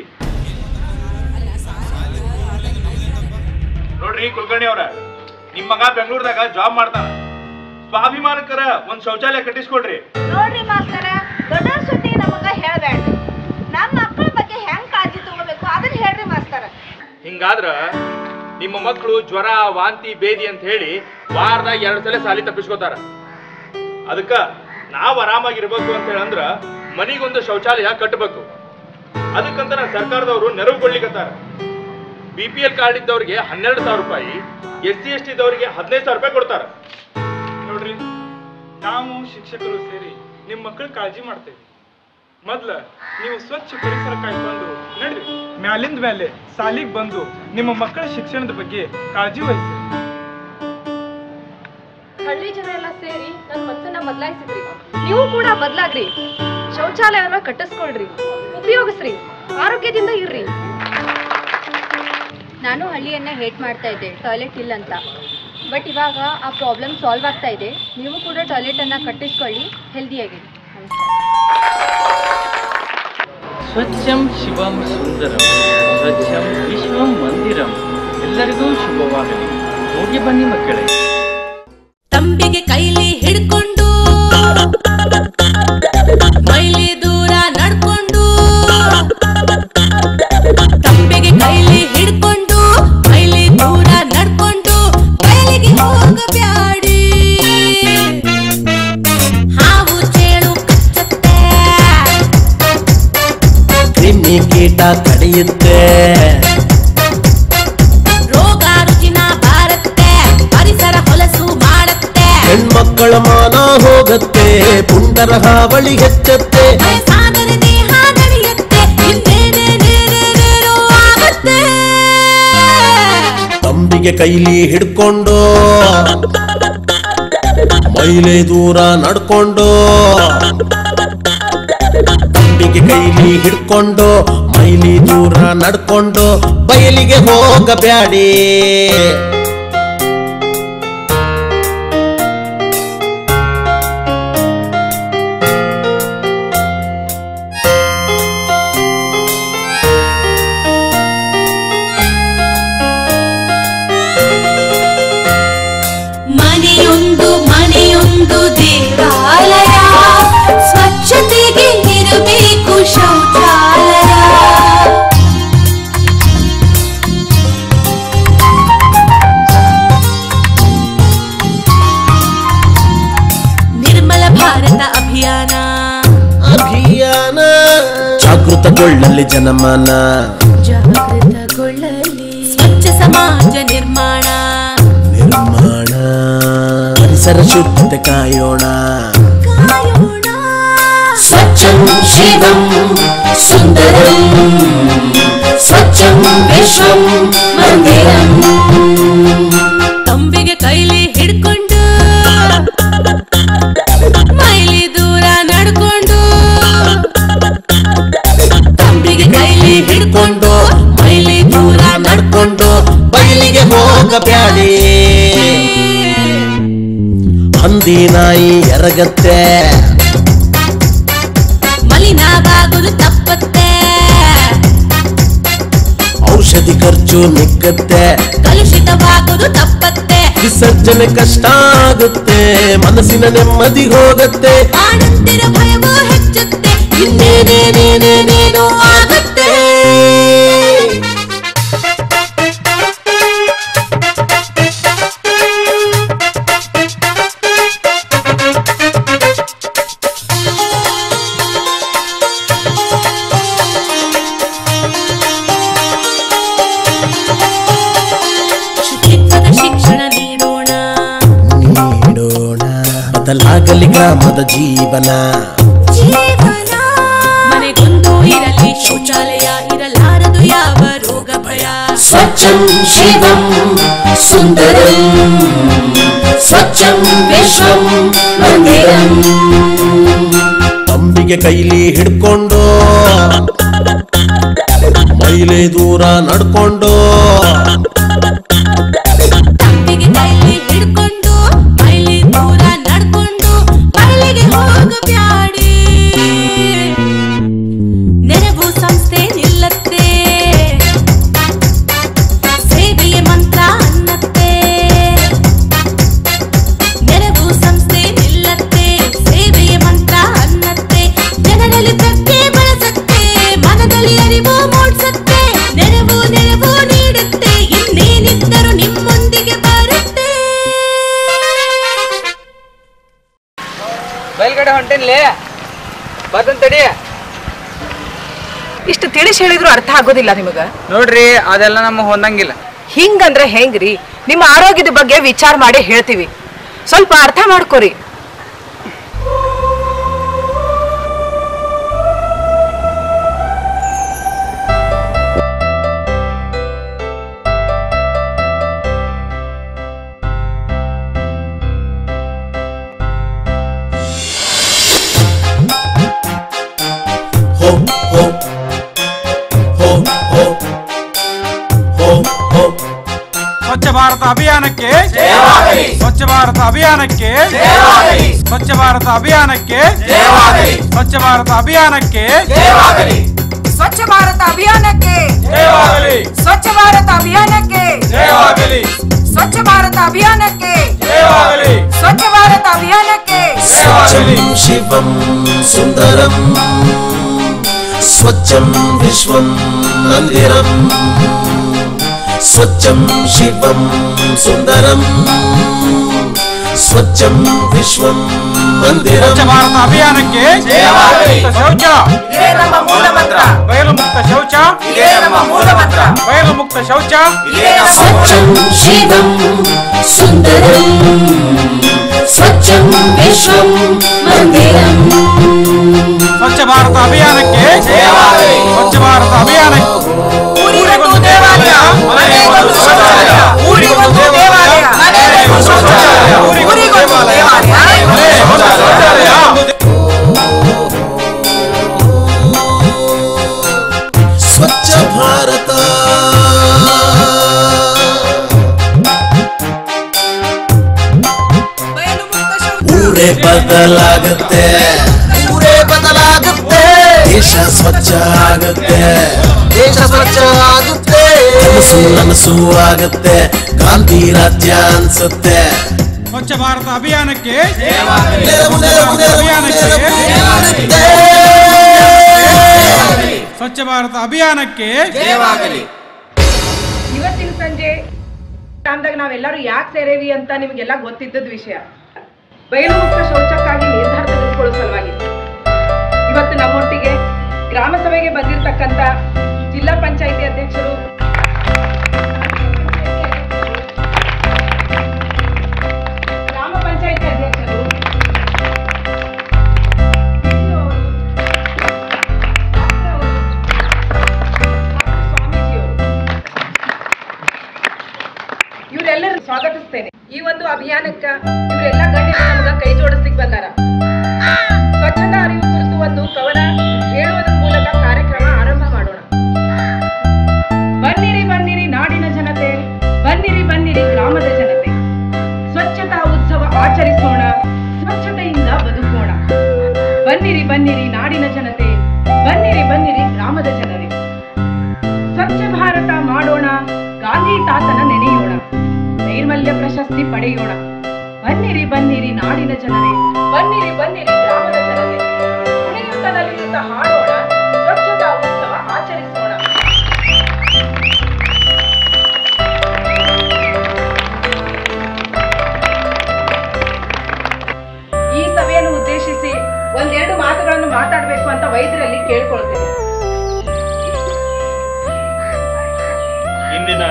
ನೋಡ್ರಿ ಕುಲಕರ್ಣಿ ಅವ್ರ ನಿಮ್ ಮಗ ಬೆಂಗಳೂರದಾಗ ಜಾಬ್ ಮಾಡ್ತಾನ ಸ್ವಾಭಿಮಾನಕರ ಒಂದ್ ಶೌಚಾಲಯ ಕಟ್ಟಿಸ್ಕೊಡ್ರಿ ನೋಡ್ರಿ ಮಾಸ್ತರ ದೊಡ್ಡವ್ರ ಸುದ್ದಿ ನಮಗ ಹೇಳ್ಬೇಡ್ರಿ ನಮ್ಮ ಮಕ್ಕಳ ಬಗ್ಗೆ ಹೆಂಗ್ ಕಾಳಜಿ ತಗೋಬೇಕು ಅದನ್ನ ಹೇಳ್ರಿ ಮಾಸ್ತರ ಹಿಂಗಾದ್ರ ನಿಮ್ಮ ಮಕ್ಕಳು ಜ್ವರ ವಾಂತಿ ಬೇದಿ ಅಂತ ಹೇಳಿ ವಾರದಾಗ ಎರಡ್ ಸಲ ಸಾಲಿ ತಪ್ಪಿಸ್ಕೋತಾರ ಅದಕ್ಕ ನಾವ್ ಆರಾಮಾಗಿರ್ಬೇಕು ಅಂತ ಹೇಳಂದ್ರ ಮನಿಗೊಂದು ಶೌಚಾಲಯ ಕಟ್ಟಬೇಕು ಅದಕ್ಕಂತ ನಾ ಸರ್ಕಾರದವರು ನೆರವು ಕೊಡ್ಲಿಕತ್ತಾರ ಬಿ ಪಿ ಎಲ್ ಕಾರ್ಡ್ ಇದ್ದವ್ರಿಗೆ ಹನ್ನೆರಡು ಸಾವಿರ ರೂಪಾಯಿ ಎಸ್ ಸಿ ಎಸ್ ಟಿ ಇದ್ದವರಿಗೆ ಹದಿನೈದು ಸಾವಿರ ರೂಪಾಯಿ ಕೊಡ್ತಾರ ನೋಡ್ರಿ ನಾವು ಶಿಕ್ಷಕರು ಸೇರಿ ನಿಮ್ಮ ಮಕ್ಕಳ ಕಾಳಜಿ ಮಾಡ್ತೇವೆ ಮೊದ್ಲ ನೀವು ಸ್ವಚ್ಛ ಪರಿಸರ ಕಾಯ್ಕೊಂಡು ನಡ್ರಿ ಮ್ಯಾಲಿಂದ ಮೇಲೆ ಸಾಲಿಗೆ ಬಂದು ನಿಮ್ಮ ಮಕ್ಕಳ ಶಿಕ್ಷಣದ ಬಗ್ಗೆ ಕಾಳಜಿ ವಹಿಸಿ ಹಳ್ಳಿ ಜನ ಎಲ್ಲ ಸೇರಿ ನನ್ನ ಮನಸ್ಸನ್ನ ಬದಲಾಯಿಸಿದ್ರಿ ನೀವು ಕೂಡ ಬದಲಾಗ್ರಿ ಶೌಚಾಲಯವನ್ನ ಕಟ್ಟಿಸ್ಕೊಳ್ರಿ ಉಪಯೋಗಿಸ್ರಿ ಆರೋಗ್ಯದಿಂದ ಇರ್ರಿ ನಾನು ಹಳ್ಳಿಯನ್ನ ಹೇಟ್ ಮಾಡ್ತಾ ಇದ್ದೆ ಟಾಯ್ಲೆಟ್ ಇಲ್ಲ ಅಂತ ಬಟ್ ಇವಾಗ ಆ ಪ್ರಾಬ್ಲಮ್ ಸಾಲ್ವ್ ಆಗ್ತಾ ಇದೆ ನೀವು ಕೂಡ ಟಾಯ್ಲೆಟನ್ನು ಕಟ್ಟಿಸ್ಕೊಳ್ಳಿ ಹೆಲ್ದಿಯಾಗಿರಿ ಸ್ವಚ್ಛಂ ಶಿವಂ ಸುಂದರಂ ಸ್ವಚ್ಛಂ ವಿಶ್ವಂ ಮಂದಿರಂ ಎಲ್ಲರಿಗೂ ಶುಭವಾಗಲಿ ಹೋಗಿ ಬನ್ನಿ ಮಕ್ಕಳೇ ತಂಬಿಗೆ ಕೈಲಿ ಹಿಡ್ಕೊಂಡು ಮೈಲಿ ದೂರ ನಡ್ಕೊಂಡು ತಂಬಿಗೆ ಕೈಲಿ ಹಿಡ್ಕೊಂಡು ಮೈಲಿ ದೂರ ನಡ್ಕೊಂಡು ಬಯಲಿಗೆ ಹೋಗಬ್ಯಾಡಿ ಹಾವು ಚೇಳು ಕಚ್ಚತ್ತೆ ಕ್ರಿಮಿ ಕೀಟ ಕಡಿಯುತ್ತೆ ರೋಗ ರುಜಿನ ಬಾರತ್ತೆ ಪರಿಸರ ಹೊಲಸು ಮಾಡತ್ತೆ ಹೆಣ್ಮಕ್ಕಳ ಮಾನ ಹೋಗತ್ತೆ ಪುಂಡರ ಹಾವಳಿ ಹೆಚ್ಚತ್ತೆ ವಯಸ್ಸಾದರೆ ದೇಹ ನಡೆಯುತ್ತೆ ಇನ್ನೇನೇನೇನೇನೇನೋ ಆಗತ್ತೆ ತಂಬಿಗೆ ಕೈಲಿ ಹಿಡ್ಕೊಂಡು ಮೈಲೆ ದೂರ ನಡ್ಕೊಂಡು ತಂಬಿಗೆ ಕೈಲಿ ಹಿಡ್ಕೊಂಡು ಮೈಲಿ ದೂರ ನಡ್ಕೊಂಡು ಬಯಲಿಗೆ ಹೋಗಬ್ಯಾಡಿ ಮನೆಯೊಂದು ಮನೆಯೊಂದು ದೇವಾಲಯ ಸ್ವಚ್ಛತೆಗೆ ಇರಬೇಕು ಶೌಚಾಲಯ ನಿರ್ಮಲ ಭಾರತ ಅಭಿಯಾನ ಅಭಿಯಾನ ಜಾಗೃತಗೊಳ್ಳಲಿ ಜನಮನ ಜಾಗೃತಗೊಳ್ಳಲಿ ಸ್ವಚ್ಛ ಸಮಾಜ ನಿರ್ಮಾಣ ನಿರ್ಮಾಣ ಪರಿಸರ ಶುದ್ಧತೆ ಕಾಯೋಣ ಸ್ವಚ್ಛಂ ಶಿವಂ ಸುಂದರಂ ಸ್ವಚ್ಛಂ ವಿಶ್ವಂ ಮಂದಿರಂ ತಂಬಿಗೆ ಕೈಲಿ ಹಿಡ್ಕೊಂಡು ಮೈಲಿ ದೂರ ನಡ್ಕೊಂಡು ತಂಬಿಗೆ ಕೈಲಿ ಹಿಡ್ಕೊಂಡು ಮೈಲಿ ದೂರ ನಡ್ಕೊಂಡು ಬಯಲಿಗೆ ಹೋಗಬ್ಯಾಡಿ ಹಂದಿ ನಾಯಿ ಎರಗತ್ತೆ ಮಲಿನವಾಗುದು ತಪ್ಪತ್ತೆ ಔಷಧಿ ಖರ್ಚು ನಿಕ್ಕತ್ತೆ ಕಲುಷಿತವಾಗುದು ತಪ್ಪತ್ತೆ ವಿಸರ್ಜನೆ ಕಷ್ಟ ಆಗುತ್ತೆ ಮನಸ್ಸಿನ ನೆಮ್ಮದಿ ಹೋಗುತ್ತೆ ಆಡುತ್ತಿರ ಭಯವೂ ಹೆಚ್ಚುತ್ತೆ ಇನ್ನೇನೇನೇನೇನೇನೋ ಆಗುತ್ತೆ ಶುಚಿತ್ವದ ಶಿಕ್ಷಣ ನೀಡೋಣ ನೀಡೋಣ ಬದಲಾಗಲಿ ಗ್ರಾಮದ ಜೀವನ ಮನೆಗೊಂದು ಇರಲಿ ಶೌಚಾಲಯ ಇರಲಾರದು ಯಾವ ರೋಗ ಭಯ ಸ್ವಚ್ಛಂ ಶಿವಂ ಸುಂದರಂ ಸ್ವಚ್ಛಂ ವಿಶ್ವಂ ಮಂದಿರಂ ತಂಬಿಗೆ ಕೈಲಿ ಹಿಡ್ಕೊಂಡು ಮೈಲಿ ದೂರ ನಡ್ಕೊಂಡು ತಂಬಿಗೆ ಕೈಲಿ ಹಿಡ್ಕೊಂಡು ಮೈಲಿ ದೂರ ನಡ್ಕೊಂಡು ಮೈಲಿಗೆ ಹೋಗಬ್ಯಾಡಿ ನೆರವು ಸಂಸ್ಥೆ ನಿಲ್ಲತ್ತೆ ಸೇವೆಯ ಮಂತ್ರ ಅನ್ನತ್ತೆ ನೆರವು ಸಂಸ್ಥೆ ನಿಲ್ಲತ್ತೆ ಸೇವೆಯ ಮಂತ್ರ ಅನ್ನತ್ತೆ ಜನರಲ್ಲಿ ಪ್ರಜ್ಞೆ ಬಳಸತ್ತೆ ಮನದಲ್ಲಿ ಅರಿವು ಮೂಡಿಸತ್ತೆ ನೆರವು ನೆರವು ನೀಡುತ್ತೆ ಇನ್ನೇನಿದ್ದರೂ ನಿಮ್ಮೊಂದಿಗೆ ಬರುತ್ತೆ ಬಯಲ್ಗಡೆ ಹೊಂಟೇನ್ಲೇ ಬರ್ತನ್ ತಡಿ ಇಷ್ಟು ತಿಳಿಸಿ ಹೇಳಿದ್ರು ಅರ್ಥ ಆಗೋದಿಲ್ಲ ನಿಮಗ ನೋಡ್ರಿ ಅದೆಲ್ಲ ನಮಗೆ ಹೊಂದಂಗಿಲ್ಲ ಹಿಂಗಂದ್ರೆ ಹೆಂಗ್ರಿ ನಿಮ್ಮ ಆರೋಗ್ಯದ ಬಗ್ಗೆ ವಿಚಾರ ಮಾಡಿ ಹೇಳ್ತೀವಿ ಸ್ವಲ್ಪ ಅರ್ಥ ಮಾಡ್ಕೋರಿ ಹೋ ಹೋ ಹೋ ಹೋ ಹೋ ಹೋ ಸ್ವಚ್ಛ ಭಾರತ ಅಭಿಯಾನಕ್ಕೆ ಜಯವಾಗಲಿ. ಸ್ವಚ್ಛ ಭಾರತ ಅಭಿಯಾನಕ್ಕೆ ಜಯವಾಗಲಿ. ಸ್ವಚ್ಛ ಭಾರತ ಅಭಿಯಾನಕ್ಕೆ ಜಯವಾಗಲಿ. ಸ್ವಚ್ಛ ಭಾರತ ಅಭಿಯಾನಕ್ಕೆ ಜಯವಾಗಲಿ. ಸ್ವಚ್ಛ ಭಾರತ ಅಭಿಯಾನಕ್ಕೆ ಜಯವಾಗಲಿ. ಸ್ವಚ್ಛ ಭಾರತ ಅಭಿಯಾನಕ್ಕೆ ಜಯವಾಗಲಿ. ಸ್ವಚ್ಛ ಭಾರತ ಅಭಿಯಾನಕ್ಕೆ ಜಯವಾಗಲಿ. ಸ್ವಚ್ಛ ಭಾರತ ಅಭಿಯಾನಕ್ಕೆ ಸ್ವಚ್ಛಂ ಶಿವಂ ಸುಂದರಂ ಸ್ವಚ್ಛಂ ವಿಶ್ವಂ ಮಂದಿರಂ ಸ್ವಚ್ಛಂ ಶಿವಂ ಸುಂದರಂ ಸ್ವಚ್ಛಂ ವಿಶ್ವಂ ಮಂದಿರಂ ಸ್ವಚ್ಛ ಭಾರತ ಅಭಿಯಾನಕ್ಕೆ ಜಯವಾಗಲಿ. ಮುಕ್ತ ಶೌಚ ಇದೇ ನಮ್ಮ ಮೂಲ ಮಂತ್ರ ಬಯಲು ಮುಕ್ತ ಶೌಚ ಇದೇ ನಮ್ಮ ಮೂಲ ಮಂತ್ರ ಬಯಲು ಮುಕ್ತ ಶೌಚ ಇದೇ ನಮ್ಮ ಸ್ವಚ್ಛಂ ಶಿವಂ ಸುಂದರಂ ಸ್ವಚ್ಛಂ ವಿಶ್ವಂ ಮಂದಿರಂ ಸ್ವಚ್ಛ ಭಾರತ ಅಭಿಯಾನಕ್ಕೆ ಜಯವಾಗಲಿ. ಸ್ವಚ್ಛ ಭಾರತ ಅಭಿಯಾನಕ್ಕೆ ಊರಿಗೊಂದು ದೇವಾಲಯ ಮನೆಗೊಂದು ಶೌಚಾಲಯ ಊರಿಗೊಂದು ದೇವಾಲಯ ಮನೆಗೊಂದು ಶೌಚಾಲಯ ಊರಿಗೊಂದು ದೇವಾಲಯ ಸ್ವಚ್ಛ ಭಾರತ ಊರೇ ಬದಲಾಗುತ್ತೆ ಊರೇ ಬದಲಾಗುತ್ತೆ ದೇಶ ಸ್ವಚ್ಛ ಆಗುತ್ತೆ ದೇಶ ಸ್ವಚ್ಛ ಆಗುತ್ತೆ ಕನಸು ನನಸು ಆಗುತ್ತೆ ಗಾಂಧಿ ರಾಜ್ಯ ಅನ್ಸುತ್ತೆ ಸ್ವಚ್ಛ ಭಾರತ ಅಭಿಯಾನಕ್ಕೆ ನೆರವು, ನೆರವು, ನೆರವು, ಅಭಿಯಾನಕ್ಕೆ ಸ್ವಚ್ಛ ಭಾರತ ಅಭಿಯಾನಕ್ಕೆ ಇವತ್ತಿನ ಸಂಜೆ ಟೈಮ್ದಾಗ ನಾವೆಲ್ಲರೂ ಯಾಕೆ ಸೇರೇವಿ ಅಂತ ನಿಮಗೆಲ್ಲ ಗೊತ್ತಿದ್ದದ ವಿಷಯ ಬಯಲು ಮುಕ್ತ ಶೌಚಕ್ಕಾಗಿ ನಿರ್ಧಾರ ತೆಗೆದುಕೊಳ್ಳೋ ಸಲುವಾಗಿ ಇವತ್ತು ನಮ್ಮೊಟ್ಟಿಗೆ ಗ್ರಾಮ ಸಭೆಗೆ ಬಂದಿರತಕ್ಕಂತ ಜಿಲ್ಲಾ ಪಂಚಾಯಿತಿ ಅಧ್ಯಕ್ಷರು ಗ್ರಾಮ ಪಂಚಾಯಿತಿ ಅಧ್ಯಕ್ಷರು ಇವರೆಲ್ಲರೂ ಸ್ವಾಗತಿಸ್ತೇನೆ ಈ ಒಂದು ಅಭಿಯಾನಕ್ಕ ಇವರೆಲ್ಲ ಗಣ್ಯರು ನಮಗ ಕೈ ಜೋಡಿಸ್ಲಿಕ್ಕೆ ಬಂದಾರ ಸ್ವಚ್ಛತಾ ಅರಿವು ಕುರಿತು ಒಂದು ಕವನ ಹೇಳುವುದರ ಮೂಲಕ ಕಾರ್ಯಕ್ರಮ ಆರಂಭ ಮಾಡೋಣ ಬನ್ನಿರಿ ಬನ್ನಿರಿ ನಾಡಿನ ಜನತೆ ಬನ್ನಿರಿ ಬನ್ನಿರಿ ಗ್ರಾಮದ ಜನತೆ ಸ್ವಚ್ಛತಾ ಉತ್ಸವ ಆಚರಿಸೋಣ ಸ್ವಚ್ಛತೆಯಿಂದ ಬದುಕೋಣ ಬನ್ನಿರಿ ಬನ್ನಿರಿ ನಾಡಿನ ಜನತೆ ಬನ್ನಿರಿ ಬನ್ನಿರಿ ಗ್ರಾಮದ ಜನರೇ ಸ್ವಚ್ಛ ಭಾರತ ಮಾಡೋಣ ಗಾಂಧಿ ತಾತನ ನೆನೆಯೋಣ ನೈರ್ಮಲ್ಯ ವಾತ್ಸಲ್ಯ ಪ್ರಶಸ್ತಿ ಪಡೆಯೋಣ ಬನ್ನಿರಿ ಬನ್ನಿರಿ ನಾಡಿನ ಜನರೇ ಬನ್ನಿರಿ ಬನ್ನಿರಿ ಗ್ರಾಮದ ಜನರೇ ಕುಣಿಯುತ್ತ ನಲಿಯುತ್ತ ಹಾಡೋಣ ಸ್ವಚ್ಛತಾ ಉತ್ಸವ ಆಚರಿಸೋಣ ಈ ಸಭೆಯನ್ನು ಉದ್ದೇಶಿಸಿ ಒಂದೆರಡು ಮಾತುಗಳನ್ನು ಮಾತಾಡಬೇಕು ಅಂತ ವೈದ್ಯರಲ್ಲಿ ಕೇಳ್ಕೊಳ್ತೇನೆ ಇಂದಿನ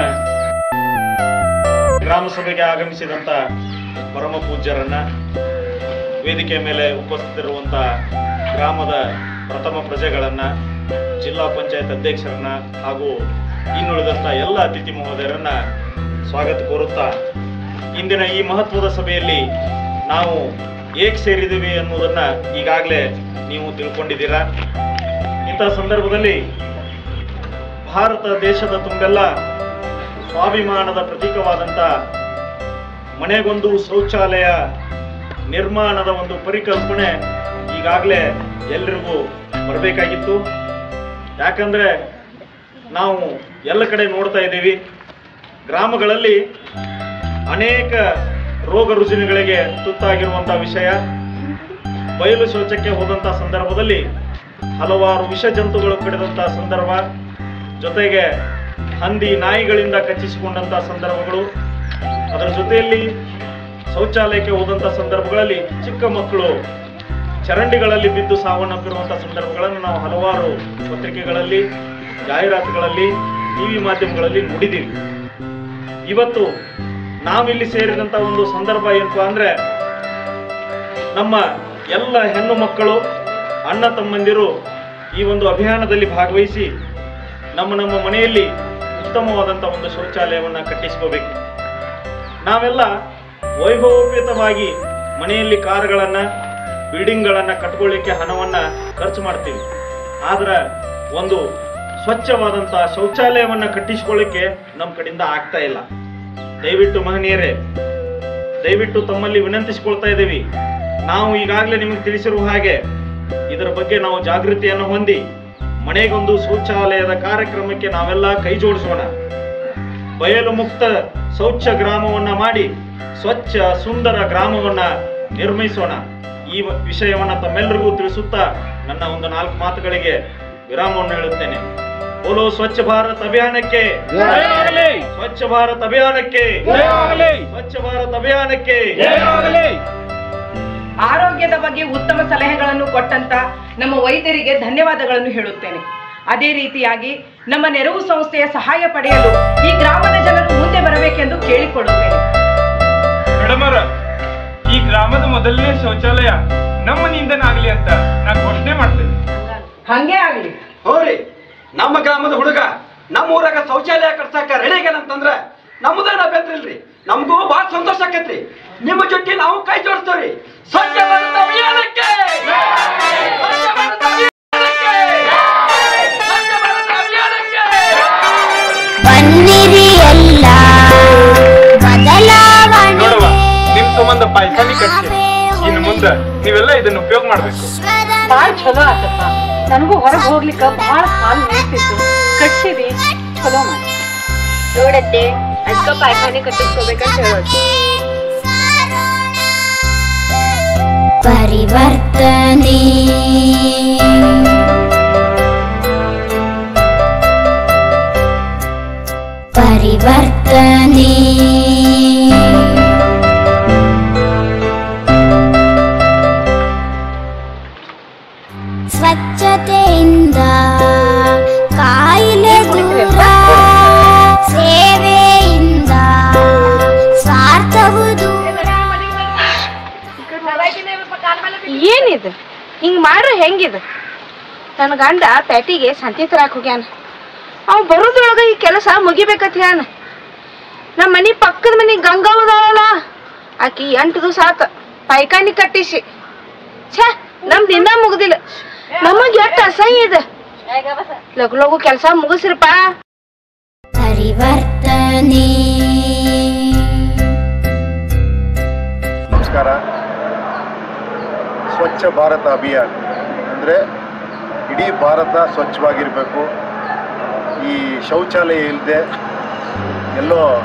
ಗ್ರಾಮ ಸಭೆಗೆ ಆಗಮಿಸಿದಂತ ಪರಮ ಪೂಜ್ಯರನ್ನ ವೇದಿಕೆ ಮೇಲೆ ಉಪಸ್ಥಿತರಿರುವಂತ ಗ್ರಾಮದ ಪ್ರಥಮ ಪ್ರಜೆಗಳನ್ನ ಜಿಲ್ಲಾ ಪಂಚಾಯತ್ ಅಧ್ಯಕ್ಷರನ್ನ ಹಾಗೂ ಇನ್ನುಳಿದಂತ ಎಲ್ಲ ಅತಿಥಿ ಮಹೋದಯರನ್ನ ಸ್ವಾಗತ ಕೋರುತ್ತಾ ಇಂದಿನ ಈ ಮಹತ್ವದ ಸಭೆಯಲ್ಲಿ ನಾವು ಏಕ್ ಸೇರಿದ್ದೀವಿ ಅನ್ನೋದನ್ನ ಈಗಾಗಲೇ ನೀವು ತಿಳ್ಕೊಂಡಿದ್ದೀರಾ ಇಂಥ ಸಂದರ್ಭದಲ್ಲಿ ಭಾರತ ದೇಶದ ತುಂಬೆಲ್ಲ ಸ್ವಾಭಿಮಾನದ ಪ್ರತೀಕವಾದಂಥ ಮನೆಗೊಂದು ಶೌಚಾಲಯ ನಿರ್ಮಾಣದ ಒಂದು ಪರಿಕಲ್ಪನೆ ಈಗಾಗಲೇ ಎಲ್ರಿಗೂ ಬರಬೇಕಾಗಿತ್ತು ಯಾಕಂದ್ರೆ ನಾವು ಎಲ್ಲ ಕಡೆ ನೋಡ್ತಾ ಇದ್ದೀವಿ ಗ್ರಾಮಗಳಲ್ಲಿ ಅನೇಕ ರೋಗ ರುಜಿನಗಳಿಗೆ ತುತ್ತಾಗಿರುವಂಥ ವಿಷಯ ಬಯಲು ಶೌಚಕ್ಕೆ ಹೋದಂಥ ಸಂದರ್ಭದಲ್ಲಿ ಹಲವಾರು ವಿಷ ಜಂತುಗಳು ಕಡಿದಂಥ ಸಂದರ್ಭ ಜೊತೆಗೆ ಹಂದಿ ನಾಯಿಗಳಿಂದ ಕಚ್ಚಿಸಿಕೊಂಡಂಥ ಸಂದರ್ಭಗಳು ಅದರ ಜೊತೆಯಲ್ಲಿ ಶೌಚಾಲಯಕ್ಕೆ ಹೋದಂಥ ಸಂದರ್ಭಗಳಲ್ಲಿ ಚಿಕ್ಕ ಮಕ್ಕಳು ಚರಂಡಿಗಳಲ್ಲಿ ಬಿದ್ದು ಸಾವನ್ನಪ್ಪಿರುವಂಥ ಸಂದರ್ಭಗಳನ್ನು ನಾವು ಹಲವಾರು ಪತ್ರಿಕೆಗಳಲ್ಲಿ ಜಾಹೀರಾತುಗಳಲ್ಲಿ ಟಿವಿ ಮಾಧ್ಯಮಗಳಲ್ಲಿ ನೋಡಿದ್ದೀವಿ ಇವತ್ತು ನಾವಿಲ್ಲಿ ಸೇರಿದಂಥ ಒಂದು ಸಂದರ್ಭ ಏನಪ್ಪ ಅಂದ್ರೆ ನಮ್ಮ ಎಲ್ಲ ಹೆಣ್ಣು ಮಕ್ಕಳು ಅಣ್ಣ ತಮ್ಮಂದಿರು ಈ ಒಂದು ಅಭಿಯಾನದಲ್ಲಿ ಭಾಗವಹಿಸಿ ನಮ್ಮ ನಮ್ಮ ಮನೆಯಲ್ಲಿ ಉತ್ತಮವಾದಂಥ ಒಂದು ಶೌಚಾಲಯವನ್ನು ಕಟ್ಟಿಸ್ಕೋಬೇಕು ನಾವೆಲ್ಲ ವೈಭವೋಪೇತವಾಗಿ ಮನೆಯಲ್ಲಿ ಕಾರುಗಳನ್ನ ಬಿಲ್ಡಿಂಗ್ಗಳನ್ನ ಕಟ್ಕೊಳ್ಳಿಕ್ಕೆ ಹಣವನ್ನ ಖರ್ಚು ಮಾಡ್ತೀವಿ ಆದ್ರೆ ಒಂದು ಸ್ವಚ್ಛವಾದಂಥ ಶೌಚಾಲಯವನ್ನ ಕಟ್ಟಿಸ್ಕೊಳ್ಳಿಕ್ಕೆ ನಮ್ಮ ಕಡೆಯಿಂದ ಆಗ್ತಾ ಇಲ್ಲ ದಯವಿಟ್ಟು ಮಹನೀಯರೇ ದಯವಿಟ್ಟು ತಮ್ಮಲ್ಲಿ ವಿನಂತಿಸಿಕೊಳ್ತಾ ಇದ್ದೀವಿ ನಾವು ಈಗಾಗಲೇ ನಿಮಗೆ ತಿಳಿಸಿರುವ ಹಾಗೆ ಇದರ ಬಗ್ಗೆ ನಾವು ಜಾಗೃತಿಯನ್ನು ಹೊಂದಿ ಮನೆಗೊಂದು ಶೌಚಾಲಯದ ಕಾರ್ಯಕ್ರಮಕ್ಕೆ ನಾವೆಲ್ಲ ಕೈ ಜೋಡಿಸೋಣ ಬಯಲು ಮುಕ್ತ ಶೌಚ ಗ್ರಾಮವನ್ನ ಮಾಡಿ ಸ್ವಚ್ಛ ಸುಂದರ ಗ್ರಾಮವನ್ನ ನಿರ್ಮಿಸೋಣ ಈ ವ- ವಿಷಯವನ್ನ ತಮ್ಮೆಲ್ಲರಿಗೂ ತಿಳಿಸುತ್ತಾ ನನ್ನ ಒಂದು ನಾಲ್ಕು ಮಾತುಗಳಿಗೆ ವಿರಾಮವನ್ನು ಹೇಳುತ್ತೇನೆ ಬೋಲೋ ಸ್ವಚ್ಛ ಭಾರತ್ ಅಭಿಯಾನಕ್ಕೆ ಸ್ವಚ್ಛ ಭಾರತ್ ಅಭಿಯಾನಕ್ಕೆ ಸ್ವಚ್ಛ ಭಾರತ್ ಅಭಿಯಾನಕ್ಕೆ ಆರೋಗ್ಯದ ಬಗ್ಗೆ ಉತ್ತಮ ಸಲಹೆಗಳನ್ನು ಕೊಟ್ಟಂತ ನಮ್ಮ ವೈದ್ಯರಿಗೆ ಧನ್ಯವಾದಗಳನ್ನು ಹೇಳುತ್ತೇನೆ ಅದೇ ರೀತಿಯಾಗಿ ನಮ್ಮ ನೆರವು ಸಂಸ್ಥೆಯ ಸಹಾಯ ಪಡೆಯಲು ಈ ಗ್ರಾಮದ ಜನರು ಮುಂದೆ ಬರಬೇಕೆಂದು ಕೇಳಿಕೊಳ್ಳುತ್ತೇನೆ ಮೇಡಮ್ ಅವರ ಈ ಗ್ರಾಮದ ಮೊದಲನೇ ಶೌಚಾಲಯ ನಮ್ಮ ಮನೆಯಿಂದನಾಗ್ಲಿ ಅಂತ ನಾನು ಘೋಷಣೆ ಮಾಡ್ತೇನೆ ಹಂಗೆ ಆಗ್ಲಿ ಹೋರಿ ನಮ್ಮ ಗ್ರಾಮದ ಹುಡುಗ ನಮ್ಮ ಊರಾಗ ಶೌಚಾಲಯ ಕಟ್ಸಕ್ಕ ರೆಡಿ ಆಗ್ಯಾನಂತಂದ್ರ ನಮ್ದೇನ ಅಭ್ಯಂತರ ಇಲ್ರಿ ನಮಗೂ ಬಹಳ ಸಂತೋಷ ಆಕೈತ್ರಿ ನಿಮ್ಮ ಜೊತೆ ನಾವು ಕೈ ಜೋಡಿಸ್ತೇವ್ರಿ ಸ್ವಚ್ಛ ಭಾರತ ಅಭಿಯಾನಕ್ಕೆ ಸ್ವಚ್ಛ ಭಾರತ ಅಭಿಯಾನಕ್ಕೆ! ಸ್ವಚ್ಛ ಭಾರತ ಅಭಿಯಾನಕ್ಕೆ! ಬನ್ನಿರಿ ಎಲ್ಲ ಬದಲಾವಣೆ ನೋಡುವ ನಿಮ್ ಸಂಬಂಧ ಪಾಯ್ಕಾನಿ ಕಟ್ಸಿ ಇನ್ನು ಮುಂದೆ ನೀವೆಲ್ಲ ಇದನ್ನ ಉಪಯೋಗ ಮಾಡ್ಬೇಕು ಬಾಳ ಚಲೋ ಆತಪ್ಪ ನನಗೂ ಹೊರಗೆ ಹೋಗ್ಲಿಕ್ಕ ಬಹಳ ಕಾಲ್ ಮೇಯ್ತಿತ್ತು ಕಟ್ಸಿದಿ ಚಲೋ ಮಾಡಿ ನೋಡತ್ತೆ ಅದ್ಕ ಪಾಯ್ಖಾನೆ ಕಟ್ಟಿಸ್ಕೋಬೇಕಂತ ಹೇಳೋದು ಪರಿವರ್ತನೆ ಪರಿವರ್ತನೆ ಸ್ವಚ್ಛತೆಯಿಂದ ಕಾಯಿಲೆ ದೂರ ಸೇವೆಯಿಂದ ಸ್ವಾರ್ಥವು ದೂರ ಏನಿದು ಹಿಂಗ್ ಮಾಡ್ರೆ ಹೆಂಗಿದು ನನ್ನ ಗಂಡ ಪ್ಯಾಟಿಗೆ ಸಂತಿ ತರಾಕ್ ಹೋಗ್ಯಾನ ಅವ್ ಬರೋದ್ರೊಳಗ ಈ ಕೆಲಸ ಮುಗಿಬೇಕತ್ ಹೇಳ್ಯಾನ ನಮ್ಮ ಮನಿ ಪಕ್ಕದ ಮನಿ ಗಂಗಾವದಾಳಲ್ಲ ಆಕಿ ಎಂಟು ದಿವಸ ಆತ ಪೈಕಾನಿ ಕಟ್ಟಿಸಿ ಛೇ ನಮ್ದು ಇನ್ನೂ ಮುಗ್ದಿಲ್ಲ ನಮಗ್ ಎಷ್ಟು ಅಸಹ್ಯ ಇದೆ ಲಗು ಲಗು ಕೆಲಸ ಮುಗಿಸ್ರಪ್ಪ ಪರಿವರ್ತನೆ ನಮಸ್ಕಾರ ಸ್ವಚ್ಛ ಭಾರತ ಅಭಿಯಾನ ಅಂದರೆ ಇಡೀ ಭಾರತ ಸ್ವಚ್ಛವಾಗಿರಬೇಕು ಈ ಶೌಚಾಲಯ ಇಲ್ಲದೆ ಎಲ್ಲೋ